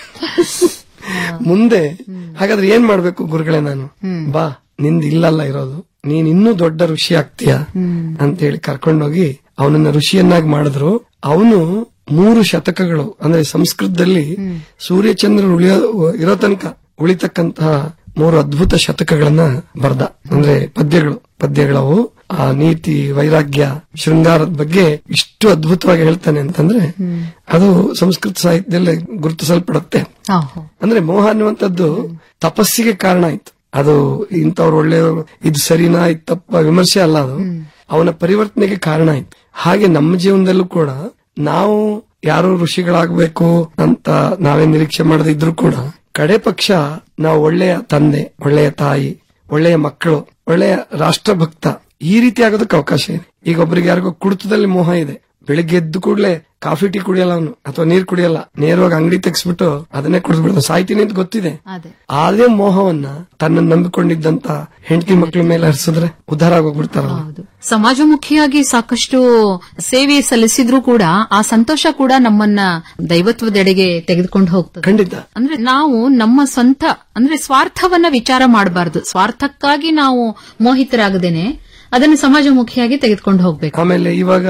ಮುಂದೆ ಹಾಗಾದ್ರೆ ಏನ್ ಮಾಡ್ಬೇಕು ಗುರುಗಳೇ ನಾನು ಬಾ ನಿಂದ ಇಲ್ಲಲ್ಲ ಇರೋದು ನೀನ್ ಇನ್ನೂ ದೊಡ್ಡ ಋಷಿ ಆಗ್ತೀಯ ಅಂತ ಹೇಳಿ ಕರ್ಕೊಂಡೋಗಿ ಅವನನ್ನ ಋಷಿಯನ್ನಾಗಿ ಮಾಡಿದ್ರು ಅವನು ಮೂರು ಶತಕಗಳು ಅಂದ್ರೆ ಸಂಸ್ಕೃತದಲ್ಲಿ ಸೂರ್ಯಚಂದ್ರ ಉಳಿಯೋ ಇರೋ ತನಕ ಉಳಿತಕ್ಕಂತಹ ಮೂರು ಅದ್ಭುತ ಶತಕಗಳನ್ನ ಬರ್ದ ಅಂದ್ರೆ ಪದ್ಯಗಳು ಪದ್ಯಗಳವು ಆ ನೀತಿ ವೈರಾಗ್ಯ ಶೃಂಗಾರದ ಬಗ್ಗೆ ಇಷ್ಟು ಅದ್ಭುತವಾಗಿ ಹೇಳ್ತಾನೆ ಅಂತಂದ್ರೆ ಅದು ಸಂಸ್ಕೃತ ಸಾಹಿತ್ಯದಲ್ಲಿ ಗುರುತಿಸಲ್ಪಡುತ್ತೆ ಅಂದ್ರೆ ಮೋಹ ಅನ್ನುವಂಥದ್ದು ತಪಸ್ಸಿಗೆ ಕಾರಣ ಆಯ್ತು ಅದು ಇಂಥವ್ರು ಒಳ್ಳೆಯವರು ಇದು ಸರಿನಾ ಇದು ತಪ್ಪ ವಿಮರ್ಶೆ ಅಲ್ಲ ಅದು ಅವನ ಪರಿವರ್ತನೆಗೆ ಕಾರಣ ಆಯ್ತು ಹಾಗೆ ನಮ್ಮ ಜೀವನದಲ್ಲೂ ಕೂಡ ನಾವು ಯಾರು ಋಷಿಗಳಾಗ್ಬೇಕು ಅಂತ ನಾವೇ ನಿರೀಕ್ಷೆ ಮಾಡದೇ ಇದ್ರು ಕೂಡ ಕಡೆ ಪಕ್ಷ ನಾವು ಒಳ್ಳೆಯ ತಂದೆ ಒಳ್ಳೆಯ ತಾಯಿ ಒಳ್ಳೆಯ ಮಕ್ಕಳು ಒಳ್ಳೆಯ ರಾಷ್ಟ್ರಭಕ್ತ ಈ ರೀತಿ ಆಗೋದಕ್ಕೆ ಅವಕಾಶ ಇದೆ ಈಗ ಒಬ್ಬರಿಗೆ ಯಾರಿಗೋ ಕುಡಿತದಲ್ಲಿ ಮೋಹ ಇದೆ ಬೆಳಿಗ್ಗೆ ಎದ್ದು ಕೂಡಲೇ ಕಾಫಿ ಟೀ ಕುಡಿಯಲ್ಲ ಅವನು ಅಥವಾ ನೀರ್ ಕುಡಿಯಲ್ಲ ನೇರವಾಗಿ ಅಂಗಡಿ ತೆಗ್ಸ್ಬಿಟ್ಟು ಅದನ್ನೇ ಕುಡಿದು ಬಿಡ್ತಾನೆ ಸಾಯ್ತೀನಿ ಅಂತ ಗೊತ್ತಿದೆ ಅದೇ ಅದೇ ಮೋಹವನ್ನ ತನ್ನ ನಂಬಿಕೊಂಡಿದ್ದಂತ ಹೆಂಡತಿ ಮಕ್ಕಳ ಮೇಲೆ ಹರಿಸಿದ್ರೆ ಉದ್ಧಾರ ಆಗೋಗ್ಬಿಡ್ತಾರಲ್ಲ ಸಮಾಜಮುಖಿಯಾಗಿ ಸಾಕಷ್ಟು ಸೇವೆ ಸಲ್ಲಿಸಿದ್ರೂ ಕೂಡ ಆ ಸಂತೋಷ ಕೂಡ ನಮ್ಮನ್ನ ದೈವತ್ವದೆಡೆಗೆ ತೆಗೆದುಕೊಂಡು ಹೋಗ್ತದೆ ಖಂಡಿತ ಅಂದ್ರೆ ನಾವು ನಮ್ಮ ಸ್ವಂತ ಅಂದ್ರೆ ಸ್ವಾರ್ಥವನ್ನ ವಿಚಾರ ಮಾಡಬಾರದು ಸ್ವಾರ್ಥಕ್ಕಾಗಿ ನಾವು ಮೋಹಿತರಾಗದೇನೆ ಅದನ್ನು ಸಮಾಜಮುಖಿಯಾಗಿ ತೆಗೆದುಕೊಂಡು ಹೋಗ್ಬೇಕು ಆಮೇಲೆ ಇವಾಗ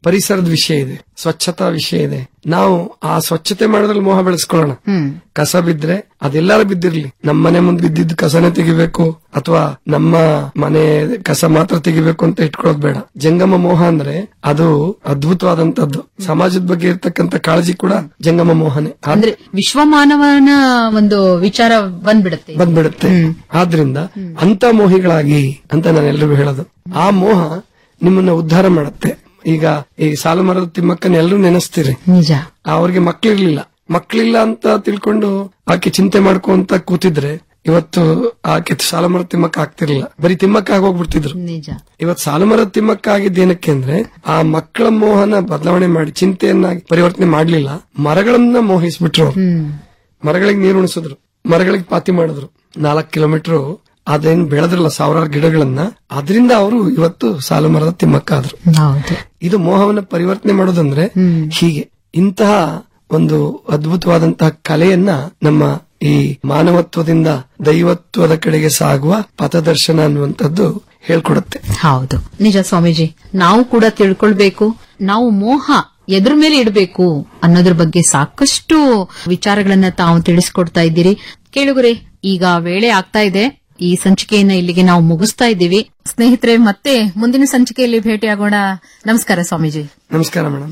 ಪರಿಸರದ ವಿಷಯ ಇದೆ ಸ್ವಚ್ಛತಾ ವಿಷಯ ಇದೆ ನಾವು ಆ ಸ್ವಚ್ಛತೆ ಮಾಡೋದ್ರಲ್ಲಿ ಮೋಹ ಬೆಳೆಸ್ಕೊಳ್ಳೋಣ ಕಸ ಬಿದ್ರೆ ಅದೆಲ್ಲಾರು ಬಿದ್ದಿರ್ಲಿ ನಮ್ಮ ಮನೆ ಮುಂದೆ ಬಿದ್ದಿದ್ದು ಕಸನೇ ತೆಗಿಬೇಕು ಅಥವಾ ನಮ್ಮ ಮನೆ ಕಸ ಮಾತ್ರ ತೆಗಿಬೇಕು ಅಂತ ಇಟ್ಕೊಳ್ಳೋದು ಬೇಡ ಜಂಗಮ ಮೋಹ ಅಂದ್ರೆ ಅದು ಅದ್ಭುತವಾದಂತದ್ದು ಸಮಾಜದ ಬಗ್ಗೆ ಇರ್ತಕ್ಕಂಥ ಕಾಳಜಿ ಕೂಡ ಜಂಗಮ ಮೋಹನೆ ಅಂದ್ರೆ ವಿಶ್ವಮಾನವನ ಒಂದು ವಿಚಾರ ಬಂದ್ಬಿಡುತ್ತೆ ಬಂದ್ಬಿಡುತ್ತೆ ಆದ್ರಿಂದ ಅಂತ ಮೋಹಿಗಳಾಗಿ ಅಂತ ನಾನು ಎಲ್ರಿಗೂ ಹೇಳೋದು ಆ ಮೋಹ ನಿಮ್ಮನ್ನ ಉದ್ಧಾರ ಮಾಡುತ್ತೆ ಈಗ ಈ ಸಾಲು ಮರದ ತಿಮ್ಮಕ್ಕನ ಎಲ್ಲರೂ ನೆನೆಸ್ತೀರಿ ನಿಜ ಅವ್ರಿಗೆ ಮಕ್ಳಿರ್ಲಿಲ್ಲ ಮಕ್ಳಿಲ್ಲ ಅಂತ ತಿಳ್ಕೊಂಡು ಆಕೆ ಚಿಂತೆ ಮಾಡ್ಕೊಂತ ಕೂತಿದ್ರೆ ಇವತ್ತು ಆಕೆ ಸಾಲುಮರ ತಿಮ್ಮಕ್ಕ ಆಗ್ತಿರ್ಲಿಲ್ಲ ಬರೀ ತಿಮ್ಮಕ್ಕ ಆಗೋಗ್ಬಿಡ್ತಿದ್ರು ನಿಜ ಇವತ್ತು ಸಾಲುಮರದ ತಿಮ್ಮಕ್ಕ ಆಗಿದ್ದು ಏನಕ್ಕೆ ಅಂದ್ರೆ ಆ ಮಕ್ಕಳ ಮೋಹನ ಬದಲಾವಣೆ ಮಾಡಿ ಚಿಂತೆಯನ್ನಾಗಿ ಪರಿವರ್ತನೆ ಮಾಡ್ಲಿಲ್ಲ ಮರಗಳನ್ನ ಮೋಹಿಸ್ಬಿಟ್ರು ಅವ್ರು. ಮರಗಳಿಗೆ ನೀರು ಉಣಿಸಿದ್ರು ಮರಗಳಿಗೆ ಪಾತಿ ಮಾಡಿದ್ರು ನಾಲ್ಕು ಕಿಲೋಮೀಟರ್ ಅದೇನ್ ಬೆಳೆದ್ರಲ್ಲ ಸಾವಿರಾರು ಗಿಡಗಳನ್ನ ಅದರಿಂದ ಅವರು ಇವತ್ತು ಸಾಲು ಮರದ ತಿಮ್ಮಕ್ಕ ಆದ್ರು ಹೌದು ಇದು ಮೋಹವನ್ನ ಪರಿವರ್ತನೆ ಮಾಡೋದಂದ್ರೆ ಹೀಗೆ ಇಂತಹ ಒಂದು ಅದ್ಭುತವಾದಂತಹ ಕಲೆಯನ್ನ ನಮ್ಮ ಈ ಮಾನವತ್ವದಿಂದ ದೈವತ್ವದ ಕಡೆಗೆ ಸಾಗುವ ಪಥದರ್ಶನ ಅನ್ನುವಂಥದ್ದು ಹೇಳ್ಕೊಡುತ್ತೆ ಹೌದು ನಿಜ ಸ್ವಾಮೀಜಿ ನಾವು ಕೂಡ ತಿಳ್ಕೊಳ್ಬೇಕು ನಾವು ಮೋಹ ಎದ್ರ ಮೇಲೆ ಇಡಬೇಕು ಅನ್ನೋದ್ರ ಬಗ್ಗೆ ಸಾಕಷ್ಟು ವಿಚಾರಗಳನ್ನ ತಾವು ತಿಳಿಸ್ಕೊಡ್ತಾ ಇದ್ದೀರಿ ಕೇಳುಗರೆ ಈಗ ವೇಳೆ ಆಗ್ತಾ ಇದೆ ಈ ಸಂಚಿಕೆಯನ್ನ ಇಲ್ಲಿಗೆ ನಾವು ಮುಗಿಸ್ತಾ ಇದ್ದೀವಿ ಸ್ನೇಹಿತರೆ ಮತ್ತೆ ಮುಂದಿನ ಸಂಚಿಕೆಯಲ್ಲಿ ಭೇಟಿಯಾಗೋಣ ನಮಸ್ಕಾರ ಸ್ವಾಮೀಜಿ ನಮಸ್ಕಾರ ಮೇಡಮ್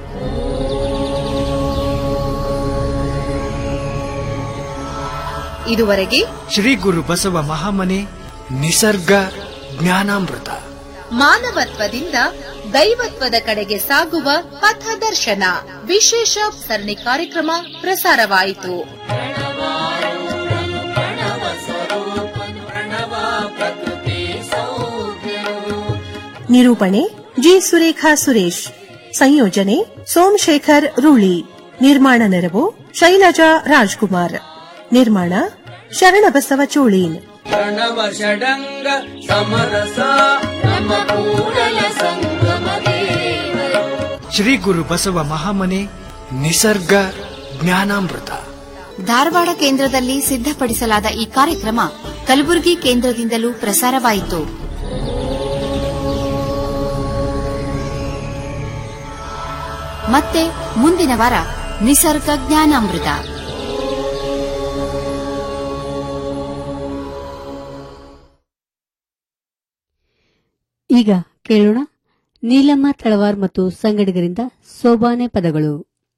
ಇದುವರೆಗೆ ಶ್ರೀ ಗುರು ಬಸವ ಮಹಾಮನೆ ನಿಸರ್ಗ ಜ್ಞಾನಾಮೃತ ಮಾನವತ್ವದಿಂದ ದೈವತ್ವದ ಕಡೆಗೆ ಸಾಗುವ ಪಥದರ್ಶನ ವಿಶೇಷ ಸರಣಿ ಕಾರ್ಯಕ್ರಮ ಪ್ರಸಾರವಾಯಿತು ನಿರೂಪಣೆ ಜಿ ಸುರೇಖಾ ಸುರೇಶ್ ಸಂಯೋಜನೆ ಸೋಮಶೇಖರ್ ರೂಳಿ ನಿರ್ಮಾಣ ನೆರವು ಶೈಲಜಾ ರಾಜ್ಕುಮಾರ್ ನಿರ್ಮಾಣ ಶರಣಬಸವ ಚೋಳೀನ್ ಪ್ರಣವ ಷಡಂಗ ಸಮರಸ ನಮ್ಮ ಕೂಡಲ ಸಂಗಮ ದೇವರು ಶ್ರೀ ಗುರು ಬಸವ ಮಹಾಮನೆ ನಿಸರ್ಗ ಜ್ಞಾನಾಮೃತ ಧಾರವಾಡ ಕೇಂದ್ರದಲ್ಲಿ ಸಿದ್ಧಪಡಿಸಲಾದ ಈ ಕಾರ್ಯಕ್ರಮ ಕಲಬುರಗಿ ಕೇಂದ್ರದಿಂದಲೂ ಪ್ರಸಾರವಾಯಿತು ಮತ್ತೆ ಮುಂದಿನ ವಾರ ನಿಸರ್ಗ ಜ್ಞಾನಾಮೃತ ಈಗ ಕೇಳೋಣ ನೀಲಮ್ಮ ತಳವಾರ್ ಮತ್ತು ಸಂಗಡಿಗರಿಂದ ಸೋಬಾನೆ ಪದಗಳು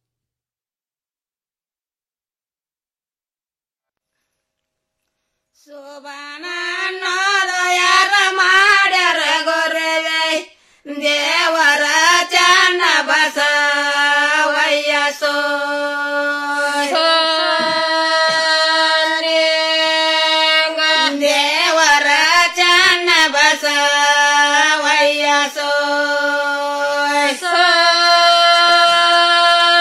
ಯಾರ ಮಾಡ್ಯಾರ ಗೊರವೆ ದೇವರ ಚನ್ನ ಬಸ ವಯ್ಯಸೋ ದೇವರ ಚನ್ನ ಬಸ ವಯ್ಯಸೋ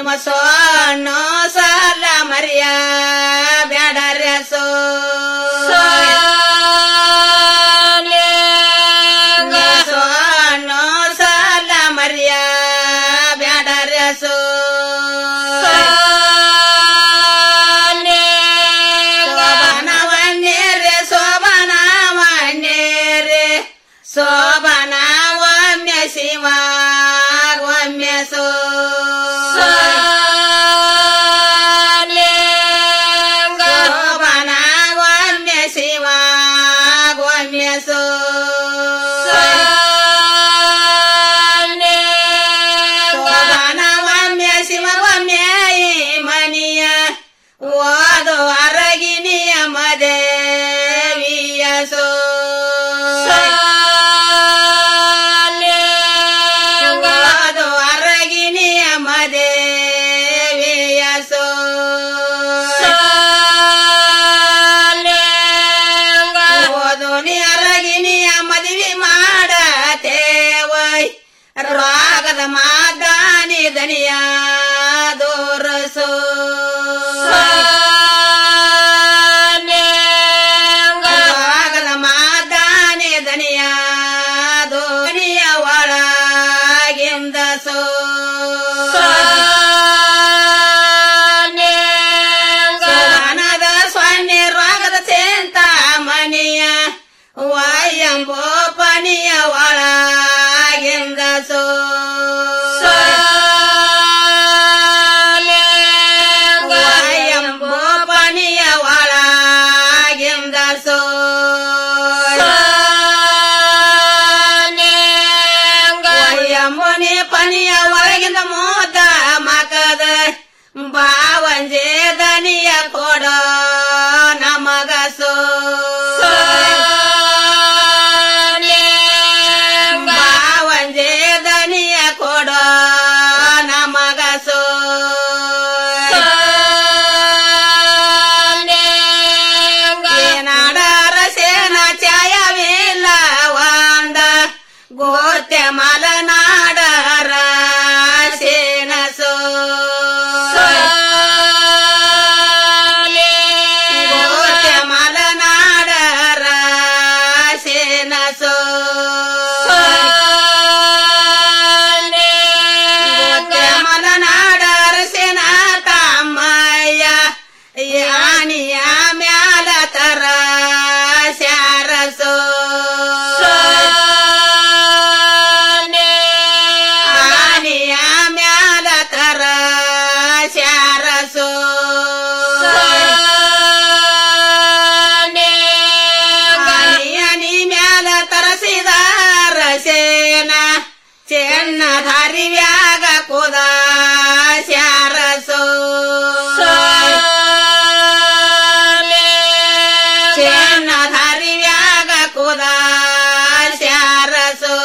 ನಮ್ಮ ಸೋನು ಸಾಲ ಮರಿಯ ಬ್ಯಾಡರ್ಯ ಸೋ ಸೋನು ಸಾಲ ಮರಿಯ ಬ್ಯಾಡರ್ಯ ಸೋ ಶೋಭನವನ್ನೇರೆ ಶೋಭನವನ್ನೇರೆ ಶೋಭನ ಒಮ್ಮೆ ಶಿವ ಒಮ್ಮೆ ಸೋ ಶೋಭನ ಒಮ್ಮೆ ಶಿವ ಒಮ್ಮೆ ಸೋ ಶೋಭನ ಒಮ್ಮೆ ಶಿವ ಒಮ್ಮೆ ಈ ಮನಿಯ ಓದು ಅರಗಿನಿಯ ಮದೇವಿಯ ಸೋ ಓದು ಅರಗಿನಿಯ ಮದೇವಿಯ ಸೋ ಓದು ನೀ ಅರಗಿನಿಯ ಮದುವೆ ಮಾಡತೇವೈ ರಾಗದ ಮಾದಾನಿ ದನಿಯ ದೋರಸೋ ರಾಗದ ಮಾದಾನಿ ದನಿಯ ದೋನಿಯ ಒಳಗಿಂದ ಸೋ ಸೋನದ ಸೊನ್ನೆ ರೋಗದ ಚೆಂತ ಮನಿಯ ವಾಯಂಬೋ ಪನಿಯ ಒಳಗಿಂದ ಸೋ ವಾಯಂಬೋ ಪನಿಯ ಒಳಗಿಂದ ಸೋ ಮುನಿ ಪನಿಯ ಒಳಗಿಂದ ಮೋದ ಮಗದ ಬಾವಂಜೆ ದನಿಯ ಕೊಡ ನಮಗ ಸೋ ಬಾವಂಜೆ ದನಿಯ ಕೊಡ ನಮಗ ಸೋ ಏನಾಡರ ಸೇನ ಛಾಯವಿಲ್ಲ ಒಂದ ಗೋತ್ಯ ಮಲನಾಡರ ಸೇನ ಸೋ ಗೋತ್ಯ ಮಲನಾಡರ ಸೇನ ಸೋ ಗೋತ್ಯ ಮಲನಾಡರ ಸೇನ ತಮ್ಮಯ್ಯ ಯಾನಿಯ ಮ್ಯಾಲ ತರ ಶಾರಸೋ ಆನಿಯ ಮ್ಯಾಲ ತರ ಶಾರಸೋ ಆನಿಯನಿ ಮ್ಯಾಲ ತರಸಿದಾರ ಸೇನ ಚೆನ್ನಧಾರಿ ವ್ಯಾಗ ಕುದ ಶಾರಸೋ ಚೆನ್ನಧಾರಿ ವ್ಯಾಗ ಕುದ ಶಾರಸೋ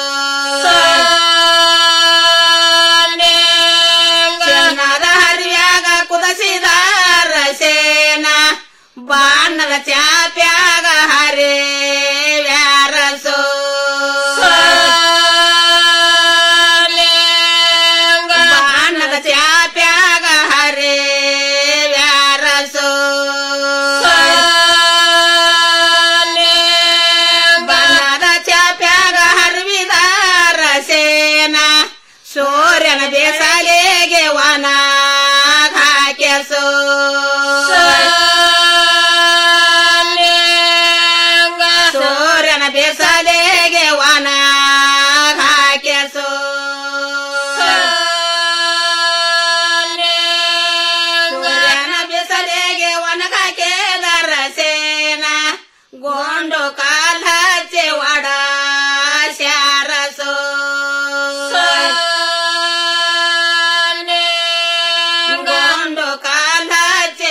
ಚೆನ್ನದ ಹರಿಯಾಗ ಕುದಸಿದಾರ ಸೇನ ಬಾಣದ ಚಾಪ್ಯಾಗ ಹರೇ ವ್ಯಾರಸೋ ಬಾಣದ ಚಾಪ್ಯಾಗ ಹರೇ ವ್ಯಾರಸೋ ಬಣ್ಣದ ಚಾಪ್ಯಾಗ ಹರಿವಿದಾರ ಸೇನ ಸೂರ್ಯನ ಬೇಸಲೆಗೆ ವನ ಹಾಕೆಸೋ ಸೂರ್ಯನ ಬೇಸಲೆಗೆ ವನ ಹಾಕೆಸೋ ಸೂರ್ಯನ ಬೇಸಲೆಗೆ ಒಣಗಾಕೆದರ ಸೇನ ಗೋಂಡು ಕಾಲ ಹಚ್ಚಿ ಒಡ ಶಾರಸೋ ಗೋಂಡು ಕಾಲ ಹಚ್ಚಿ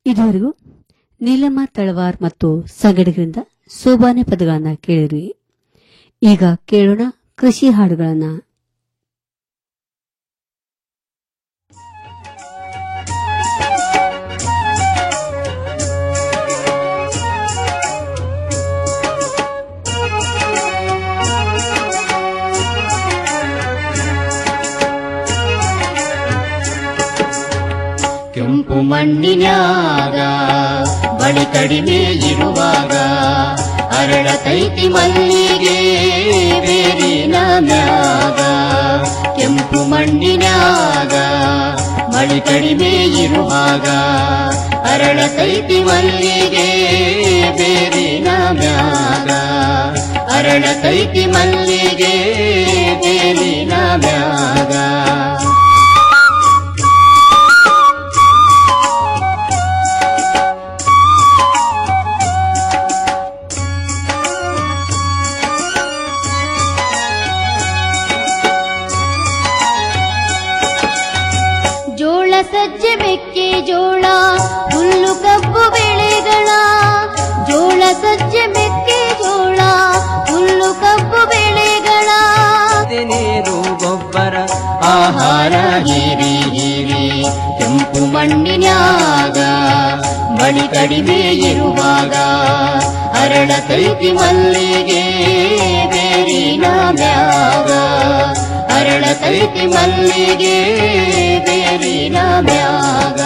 ಇದುವರೆಗೂ ನೀಲಮ್ಮ ತಳವಾರ್ ಮತ್ತು ಸಂಗಡಿಗರಿಂದ ಸೋಬಾನೆ ಪದಗಳನ್ನ ಕೇಳಿರಿ ಈಗ ಕೇಳೋಣ ಕೃಷಿ ಹಾಡುಗಳನ್ನ ಕೆಂಪು ಮಣ್ಣಿನ್ಯಾಗ ಬಳಿ ಕಡಿಮೆ ಇರುವಾಗ ಅರಳತೈತಿ ಮಲ್ಲಿಗೆ ಬೇರಿನ ಮ್ಯಾಗ ಕೆಂಪು ಮಣ್ಣಿನ್ಯಾಗ ಬಳಿ ಕಡಿಮೆ ಇರುವಾಗ ಅರಳತೈತಿ ಮಲ್ಲಿಗೆ ಬೇರಿನ ಮ್ಯಾಗ ಅರಳತೈತಿ ಮಲ್ಲಿಗೆ ಬೇರಿನ ಮ್ಯಾಗ ಜೋಳ ಸಜ್ಜೆ ಮೆಕ್ಕೆ ಜೋಳ ಹುಲ್ಲು ಕಬ್ಬು ಬೆಳೆಗಳ ಜೋಳ ಸಜ್ಜೆ ಮೆಕ್ಕೆ ಜೋಳ ಹುಲ್ಲು ಕಬ್ಬು ಬೆಳೆಗಳ ನೀರು ಗೊಬ್ಬರ ಆಹಾರ ಹೀರಿ ಹೀರಿ ಕೆಂಪು ಮಣ್ಣಿನ್ಯಾಗ ಬಳಿ ಕಡಿಮೆ ಇರುವಾಗ ಅರಳತೈತಿ ಮಲ್ಲಿಗೆ ಬೇರಿನ ಮ್ಯಾಗ ಅರಳತೈತಿ ಮಲ್ಲಿಗೆ ಬೇರಿನ ಮ್ಯಾಗ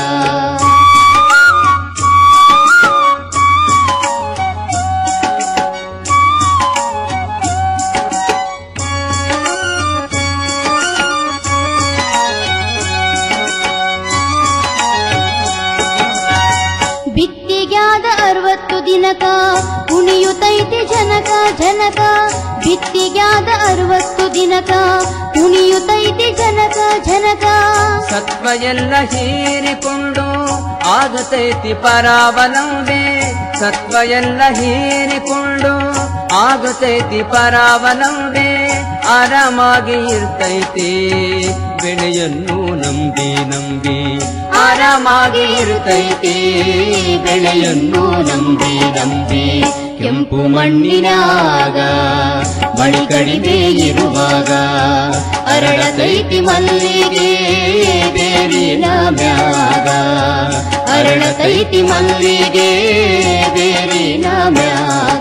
ಬಿತ್ತಿಗ್ಯಾದ ಅರವತ್ತು ದಿನಕ ಕುಣಿಯುತ್ತೈತಿ ಜನಕ ಜನಕ ಬಿತ್ತಿಗ್ಯಾದ ಅರವತ್ತು ದಿನಕ ಕುಣಿಯುತ್ತೈತಿ ಜನಕ ಜನಕ ಸತ್ವ ಎಲ್ಲ ಹೀರಿಕೊಂಡು ಆಗತೈತಿ ಪರಾವಲಂಬೆ ಸತ್ವ ಎಲ್ಲ ಹೀರಿಕೊಂಡು ಆಗತೈತಿ ಪರಾವಲಂಬೆ ಆರಾಮಾಗಿ ಇರ್ತೈತಿ ಬೆಳೆಯನ್ನು ನಂಬಿ ನಂಬಿ ಆರಾಮಾಗಿ ಇರುತ್ತೈತಿ ಬೆಳೆಯನ್ನು ನಂಬಿ ನಂಬಿ ಕೆಂಪು ಮಣ್ಣಿನಾಗ ಮಳಿ ಕಡಿಮೆ ಇರುವಾಗ ಅರಳತೈತಿ ಮಲ್ಲಿಗೆ ಬೇರಿನ ಮ್ಯಾಗ ಅರಳತೈತಿ ಮಲ್ಲಿಗೆ ಬೇರಿನ ಮ್ಯಾಗ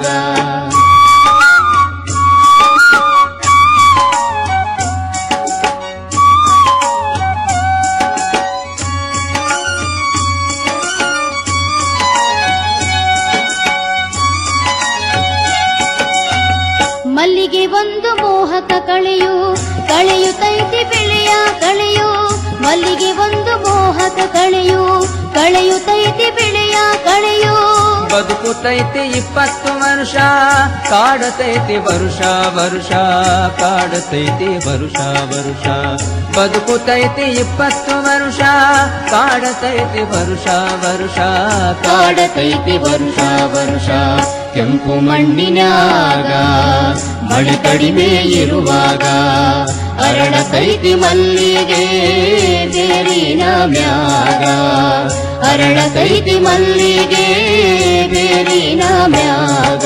ಮಲ್ಲಿಗೆ ಒಂದು ಮೋಹಕ ಕಳೆಯು ಕಳೆಯುತ್ತೈತಿ ಬೆಳೆಯ ಕಳೆಯು ಮಲ್ಲಿಗೆ ಒಂದು ಮೋಹಕ ಕಳೆಯು ಕಳೆಯುತ್ತೈತಿ ಬೆಳೆಯ ಕಳೆಯು ಬದುಕುತೈತಿ ಇಪ್ಪತ್ತು ವರ್ಷ ಕಾಡತೈತಿ ವರುಷ ವರುಷ ಕಾಡತೈತಿ ವರುಷ ವರುಷ ಬದುಕುತೈತಿ ಇಪ್ಪತ್ತು ವರ್ಷ ಕಾಡತೈತಿ ವರುಷ ವರುಷ ಕಾಡತೈತಿ ವರುಷ ವರುಷ ಕೆಂಪು ಮಣ್ಣಿನಾಗ ಮಳಿ ಕಡಿಮೆ ಇರುವಾಗ ಅರಳತೈತಿ ಮಲ್ಲಿಗೆ ಬೇರಿನ ಮ್ಯಾಗ ಅರಳತೈತಿ ಮಲ್ಲಿಗೆ ಬೇರಿನ ಮ್ಯಾಗ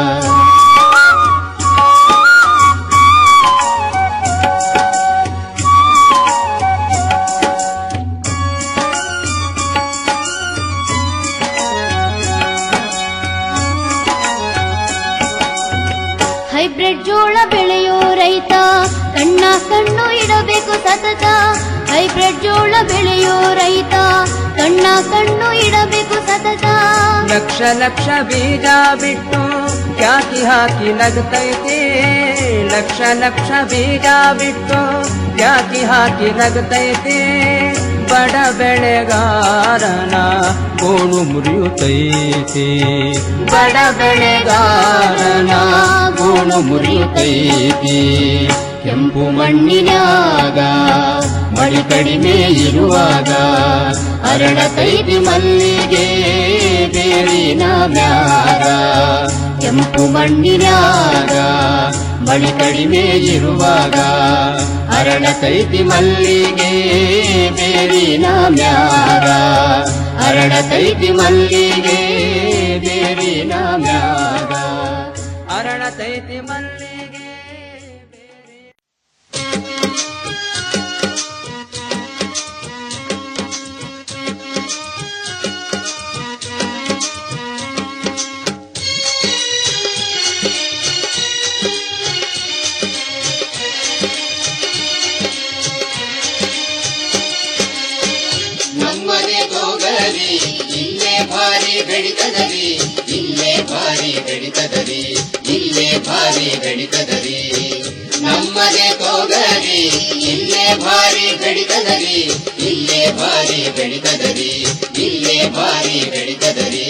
ಹೈಬ್ರಿಡ್ ಜೋಳ ಬೆಳೆಯೋ ರೈತ ಕಣ್ಣ ಕಣ್ಣು ಇಡಬೇಕು ಸತತ ಹೈಬ್ರಿಡ್ ಜೋಳ ಬೆಳೆಯೋ ರೈತ ಕಣ್ಣ ಕಣ್ಣು ಇಡಬೇಕು ಸತತ ಲಕ್ಷ ಲಕ್ಷ ಬೀಜ ಬಿಟ್ಟು ಕ್ಯಾಕಿ ಹಾಕಿ ನಗತೈತಿ ಲಕ್ಷ ಲಕ್ಷ ಬೀಜ ಬಿಟ್ಟು ಕ್ಯಾಕಿ ಹಾಕಿ ನಗತೈತಿ ಬಡ ಬೆಳೆಗಾರನ ಗೋಣು ಮುರಿಯುತ್ತೈತಿ ಬಡ ಬೆಳೆಗಾರನ ಗೋಣು ಮುರಿಯುತ್ತೈತಿ ಕೆಂಪು ಮಣ್ಣಿನಾಗ ಮಳಿ ಕಡಿಮೆ ಇರುವಾಗ ಅರಳತೈತಿ ಮಲ್ಲಿಗೆ ಬೇರಿನ ಮ್ಯಾಗ ಕೆಂಪು ಮಣ್ಣಿನಾಗ ಮಳಿ ಕಡಿಮೆ ಇರುವಾಗ ಅರಳತೈತಿ ಮಲ್ಲಿಗೆ ಬೇರಿನ ಮ್ಯಾಗ ಅರಳತೈತಿ ಮಲ್ಲಿಗೆ ಬೇರಿನ ಮ್ಯಾಗ ಅರಳತೈತಿ ಮಲ್ಲಿಗೆ ನಮ್ಮನೆ ತೋಗರಿ ಇಲ್ಲೇ ಭಾರಿ ಬೆಳಿತದರಿ ಇಲ್ಲೇ ಭಾರಿ ಬೆಳಿತದರಿ ಇಲ್ಲೇ ಭಾರಿ ಬೆಳಿತದರಿ ನಮ್ಮನೆ ತೋಗರಿ ಇಲ್ಲೇ ಭಾರಿ ಬೆಳಿತದರಿ ಇಲ್ಲೇ ಭಾರಿ ಬೆಳಿತದರಿ ಇಲ್ಲೇ ಭಾರಿ ಬೆಳಿತದರಿ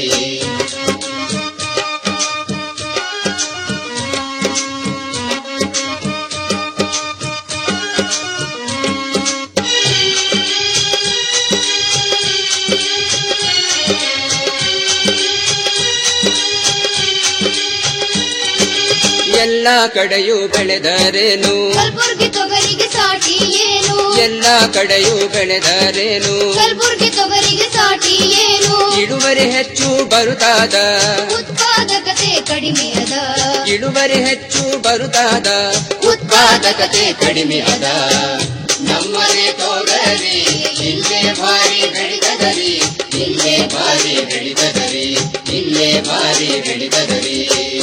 ಎಲ್ಲ ಕಡೆಯೂ ಬೆಳೆದರೇನು ಕಲ್ಬುರ್ಗಿ ತೊಗರಿಗೆ ಸಾಟಿ ಏನು ಎಲ್ಲ ಕಡೆಯೂ ಬೆಳೆದರೇನು ಕಲ್ಬುರ್ಗಿ ತೊಗರಿಗೆ ಸಾಟಿ ಏನು ಇಳುವರಿ ಹೆಚ್ಚು ಬರುತ್ತಾದ ಉತ್ಪಾದಕತೆ ಕಡಿಮೆ ಅದ ಇಳುವರಿ ಹೆಚ್ಚು ಬರುತ್ತಾದ ಉತ್ಪಾದಕತೆ ಕಡಿಮೆ ಅದ ನಮ್ಮನೆ ತೋಗರಿ ಇಲ್ಲೇ ಭಾರಿ ಬೆಳಿತದರಿ ಇಲ್ಲೇ ಭಾರಿ ಬೆಳಿತದರಿ ಇಲ್ಲೇ ಭಾರಿ ಬೆಳಿತದರಿ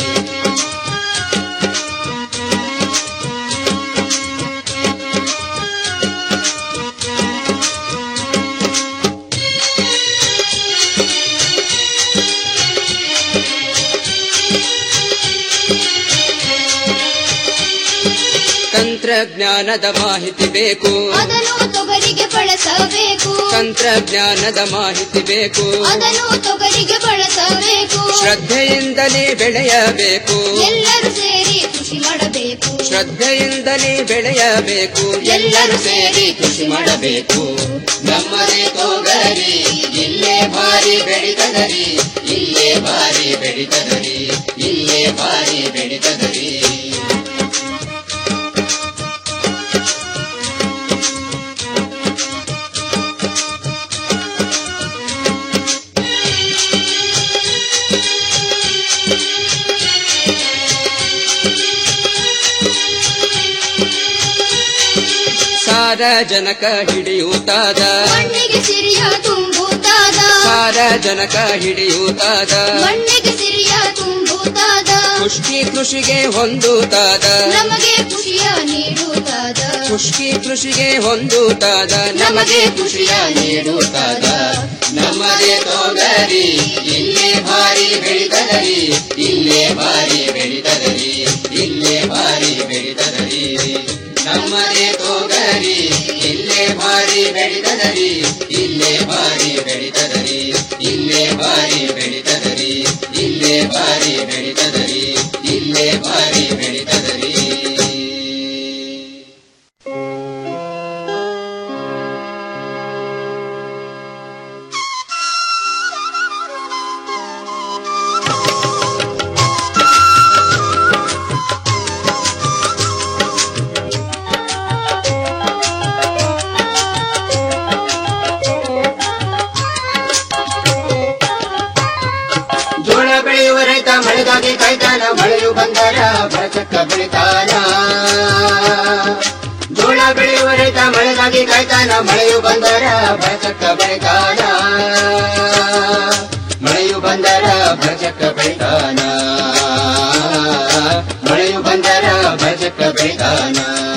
ತಂತ್ರಜ್ಞಾನದ ಮಾಹಿತಿ ಬೇಕು ಅದನ್ನು ತೊಗರಿಗೆ ಬಳಸಬೇಕು ತಂತ್ರಜ್ಞಾನದ ಮಾಹಿತಿ ಬೇಕು ಅದನ್ನು ತೊಗರಿಗೆ ಬಳಸಬೇಕು ಶ್ರದ್ಧೆಯಿಂದಲೇ ಬೆಳೆಯಬೇಕು ಎಲ್ಲರೂ ಸೇರಿ ಕೃಷಿ ಮಾಡಬೇಕು ಶ್ರದ್ಧೆಯಿಂದಲೇ ಬೆಳೆಯಬೇಕು ಎಲ್ಲರೂ ಸೇರಿ ಕೃಷಿ ಮಾಡಬೇಕು ನಮ್ಮನೆ ತೋಗರಿ ಇಲ್ಲೇ ಭಾರಿ ಬೆಳಿತದರಿ ಇಲ್ಲೇ ಭಾರಿ ಬೆಳಿತದರಿ ಇಲ್ಲೇ ಭಾರಿ ಬೆಳಿತದರಿ ಸಾರಜನಕ ಹಿಡಿಯುತ್ತಾದ ಮಣ್ಣಿಗೆ ಸಿರಿಯ ತುಂಬುತ್ತಾದ ಸಾರಜನಕ ಹಿಡಿಯುತ್ತಾದ ಮಣ್ಣಿಗೆ ಸಿರಿಯ ತುಂಬುತ್ತಾದ ಪುಷ್ಟಿ ಕೃಷಿಗೆ ಹೊಂದುತ್ತಾದ ನಮಗೆ ಖುಷಿಯ ನೀಡುತ್ತಾದ ಪುಷ್ಟಿ ಕೃಷಿಗೆ ಹೊಂದುತ್ತಾದ ನಮಗೆ ಖುಷಿಯ ನೀಡುತ್ತಾದ ನಮ್ಮದೇ ತೋಗರಿ ಇಲ್ಲೇ ಭಾರಿ ಬೆಳಿತದರಿ ಇಲ್ಲೇ ಭಾರಿ ಬೆಳಿತದರಿ ಇಲ್ಲೇ ಭಾರಿ ಬೆಳಿತದರಿ ನಮ್ಮದೇ ತೋಗರಿ ಇಲ್ಲೇ ಭಾರಿ ಬೆಳಿತದರಿ ಇಲ್ಲೇ ಭಾರಿ ಬೆಳಿತದರಿ ಇಲ್ಲೇ ಭಾರಿ ಬೆಳಿತದರಿ ಇಲ್ಲೇ ಭಾರಿ ಬೆಳಿತದರಿ ಇಲ್ಲೇ ಭಾರಿ ಬೆಳಿತದರಿ ಜೋಳ ಬೆಳೆಯುವ ರೈತ ಮಳೆಗಾಗಿ ಕಾಯ್ತಾನ ಮಳೆಯು ಬಂದರ ಬರಚಕ್ಕ ಬೆಳಿತಾನ ಜೋಳ ಬೆಳೆಯುವ ರೈತ ಮಳೆಗಾಗಿ ಕಾಯ್ತಾನ ಮಳೆಯು ಬಂದರ ಬರಚಕ್ಕ ಬೆಳಿತಾನ ಮಳೆಯು ಬಂದರ ಬರಚಕ್ಕ ಬೆಳಿತಾನ ಮಳೆಯು ಬಂದರ ಬರಚಕ್ಕ ಬೆಳಿತಾನ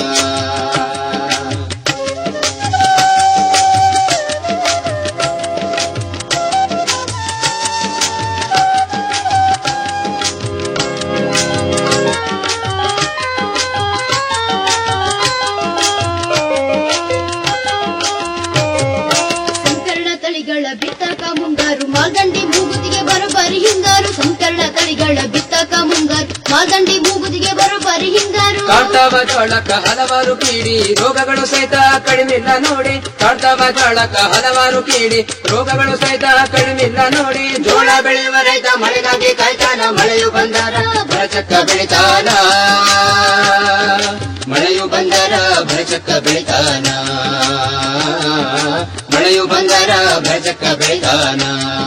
ಸಂಕರಣ ತಳಿಗಳ ಬಿತ್ತಕ ಮುಂಗಾರು ಮಾಲ್ದಂಡಿ ಮೂಗುತಿಗೆ ಬರೋಬ್ಬರಿ ಹಿಂಗಾರು ಸಂಕರಣ ತಳಿಗಳ ಬಿತ್ತಕ ಮುಂಗಾರು ಮಾಲ್ದಂಡಿ ಮೂಗುತಿಗೆ ಬರೋಬ್ಬರಿ ಹಿಂಗಾರು ಕಾಡ್ತಾವ ಜೋಳಕ್ಕ ಹಲವಾರು ಕೀಡಿ ರೋಗಗಳು ಸಹಿತ ಕಡಿಮಿಲ್ಲ ನೋಡಿ ಕಾಡ್ತಾವ ಜೋಳಕ್ಕ ಹಲವಾರು ಕೀಡಿ ರೋಗಗಳು ಸಹಿತ ಕಡಿಮಿಲ್ಲ ನೋಡಿ ಜೋಳ ಬೆಳೆಯುವ ರೈತ ಮಳೆಗಾಗಿ ಕಾಯ್ತಾನ ಮಳೆಯು ಬಂದರ ಬರಚಕ್ಕ ಬೆಳಿತಾನ ಮಳೆಯು ಬಂದರ ಬರಚಕ್ಕ ಬೆಳಿತಾನ ಮಳೆಯು ಬಂದರ ಭಜಕ ಬೆಳಿತಾನ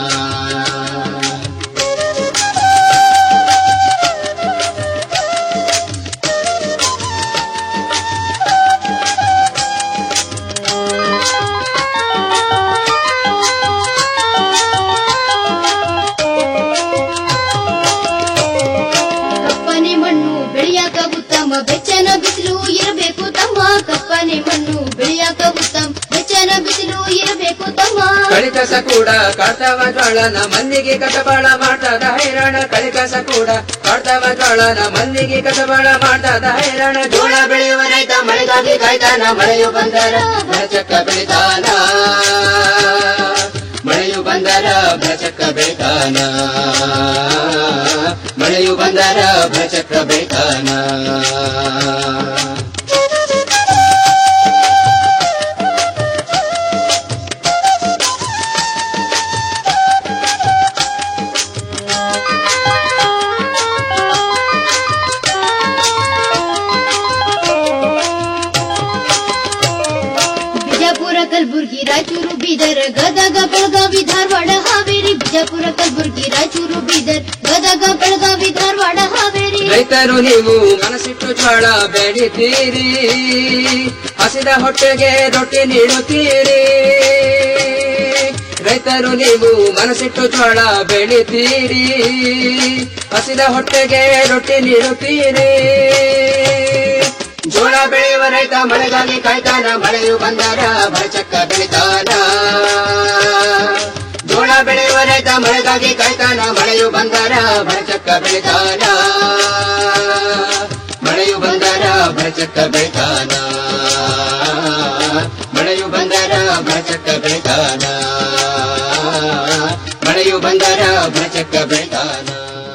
ಕಪ್ಪನೆ ಮಣ್ಣು ಬೆಳೆಯಾಕ ಉತ್ತಮ ಬೆಚ್ಚನ ಬಿಸಿಲು ಇರಬೇಕು ತಮ್ಮ ಕಪ್ಪನೆ ಮಣ್ಣು ಬೆಳೆಯಾಕ ಉತ್ತಮ ಬೆಚ್ಚನ ಬಿಸಿಲು ಇರಬೇಕು ತಮ್ಮ ಕಳಿಕಸ ಕೂಡ ಕಾಡ್ತಾವ ಜ್ವಾಳನ ಮಂದಿಗೆ ಕಸಬಾಳ ಮಾಡ್ತದ ಹೈರಾಣ ಕಳಿಕಸ ಕೂಡ ಕಾಡ್ತಾವ ಜ್ವಾಳನ ಮಂದಿಗೆ ಕಸಬಾಳ ಮಾಡ್ತದ ಹೈರಾಣ ಜೋಳ ಬೆಳೆಯುವ ರೈತ ಮಳೆಗಾಗಿ ಕಾಯ್ತಾನ ಮಳೆಯು ಬಂದರ ಭರಚಕ್ಕ ಬೆಳಿತಾನ ಮಳೆಯು ಬಂದರ ಭರಚಕ್ಕ ಬೆಳಿತಾನ ಮಳೆಯು ಬಂದರ ಭರಚಕ್ಕ ಬೆಳಿತಾನ ಬಿಜಾಪುರ ಕಲಬುರ್ಗಿ ರಾಯಚೂರು ಬೀದರ್ ಗದಗ ಬೆಳಗಾವಿ ಧಾರವಾಡ ಹಾವೇರಿ ಬಿಜಾಪುರ ಕಲಬುರ್ಗಿ ರಾಯಚೂರು ಬೀದರ್ ಗದಗ ಬೆಳಗಾವಿ ಧಾರವಾಡ ಹಾವೇರಿ ರೈತರು ನೀವು ಮನಸ್ಸಿಟ್ಟು ಜ್ವಾಳ ಬೆಳಿತೀರಿ ಹಸಿದ ಹೊಟ್ಟೆಗೆ ರೊಟ್ಟಿ ನೀಡುತ್ತೀರಿ ರೈತರು ನೀವು ಮನಸ್ಸಿಟ್ಟು ಜ್ವಾಳ ಬೆಳಿತೀರಿ ಹಸಿದ ಹೊಟ್ಟೆಗೆ ರೊಟ್ಟಿ ನೀಡುತ್ತೀರಿ ಜೋಳ ಬೆಳೆಯುವ ರೈತ ಮಳೆಗಾಗಿ ಕಾಯ್ತಾನ ಮಳೆಯು ಬಂದರ ಭರಚಕ್ಕ ಬೆಳಿತಾನ ಜೋಳ ಬೆಳೆಯುವ ರೈತ ಮಳೆಗಾಗಿ ಕಾಯ್ತಾನ ಮಳೆಯು ಬಂದರ ಭರಚಕ್ಕ ಬೆಳಿತಾನ ಮಳೆಯು ಬಂದರ ಭರಚಕ್ಕ ಬೆಳಿತಾನ ಮಳೆಯು ಬಂದರ ಭರಚಕ್ಕ ಬೆಳಿತಾನ ಮಳೆಯು ಬಂದರ ಭರಚಕ್ಕ ಬೆಳಿತಾನ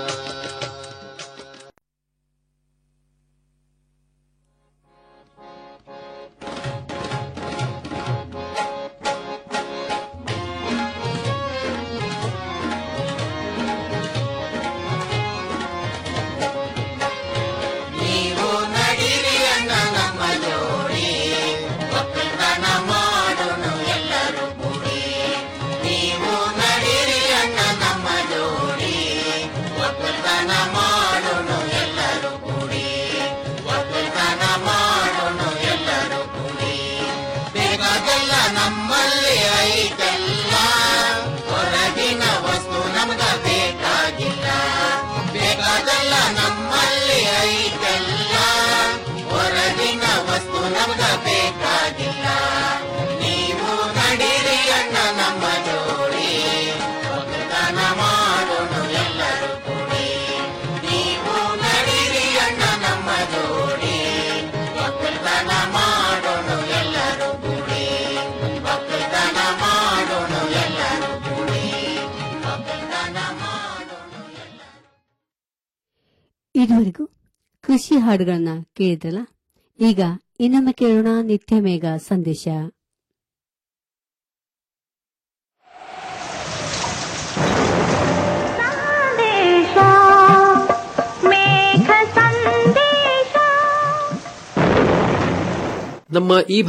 ನೀವು ನಡಿರಿ ಅಣ್ಣ ನಮ್ಮ ಜೋಡಿ ಒಕ್ಕಲ್ತನ ಮಾಡೋಣ ಎಲ್ಲರೂ ಕೂಡಿ ನೀವು ನಡಿರಿ ಅಣ್ಣ ನಮ್ಮ ಜೋಡಿ ಒಕ್ಕಲ್ತನ ಮಾಡೋಣ ಎಲ್ಲರೂ ಕೂಡಿ ಒಕ್ಕಲ್ತನ ಮಾಡೋಣ ಎಲ್ಲರೂ ಕೂಡಿ ಬೇಕಾದಲ್ಲ ನಮ್ಮಲ್ಲಿ ಐತಲ್ಲ ಹೊರಗಿನ ವಸ್ತು ನಮ್ಗ ಬೇಕಾಗಿಲ್ಲ ಬೇಕಾದಲ್ಲ ನಮ್ಮಲ್ಲಿ ಐತಲ್ಲ ಹೊರಗಿನ ವಸ್ತು ನಮ್ಗ ಬೇಕಾಗಿಲ್ಲ ನೀವು ನಡೀರಿ ಅಣ್ಣ ನಮ್ಮ ಜೋಡಿ ಒಕ್ಕಲ್ತನ ಮಾಡೋಣ ಎಲ್ಲರೂ ಕೂಡಿ ನೀವು ನಡೀರಿ ಅಣ್ಣ ನಮ್ಮ ಜೋಡಿ ಒಕ್ಕಲ್ತನ ಮಾಡೋಣ ಎಲ್ಲರೂ ಕೂಡಿ ಒಕ್ಕಲ್ತನ ಮಾಡೋಣ ಎಲ್ಲರೂ ಕೂಡಿ ಒಕ್ಕಲ್ತನ ಇದುವರೆಗೂ ಕೃಷಿ ಹಾಡುಗಳನ್ನ ಕೇಳಿದ್ರಲ್ಲ ಈಗ ಇನ್ನೊಮ್ಮೆ ಕೇಳೋಣ ನಿತ್ಯ ಮೇಘ ಸಂದೇಶ ನಮ್ಮ ಈ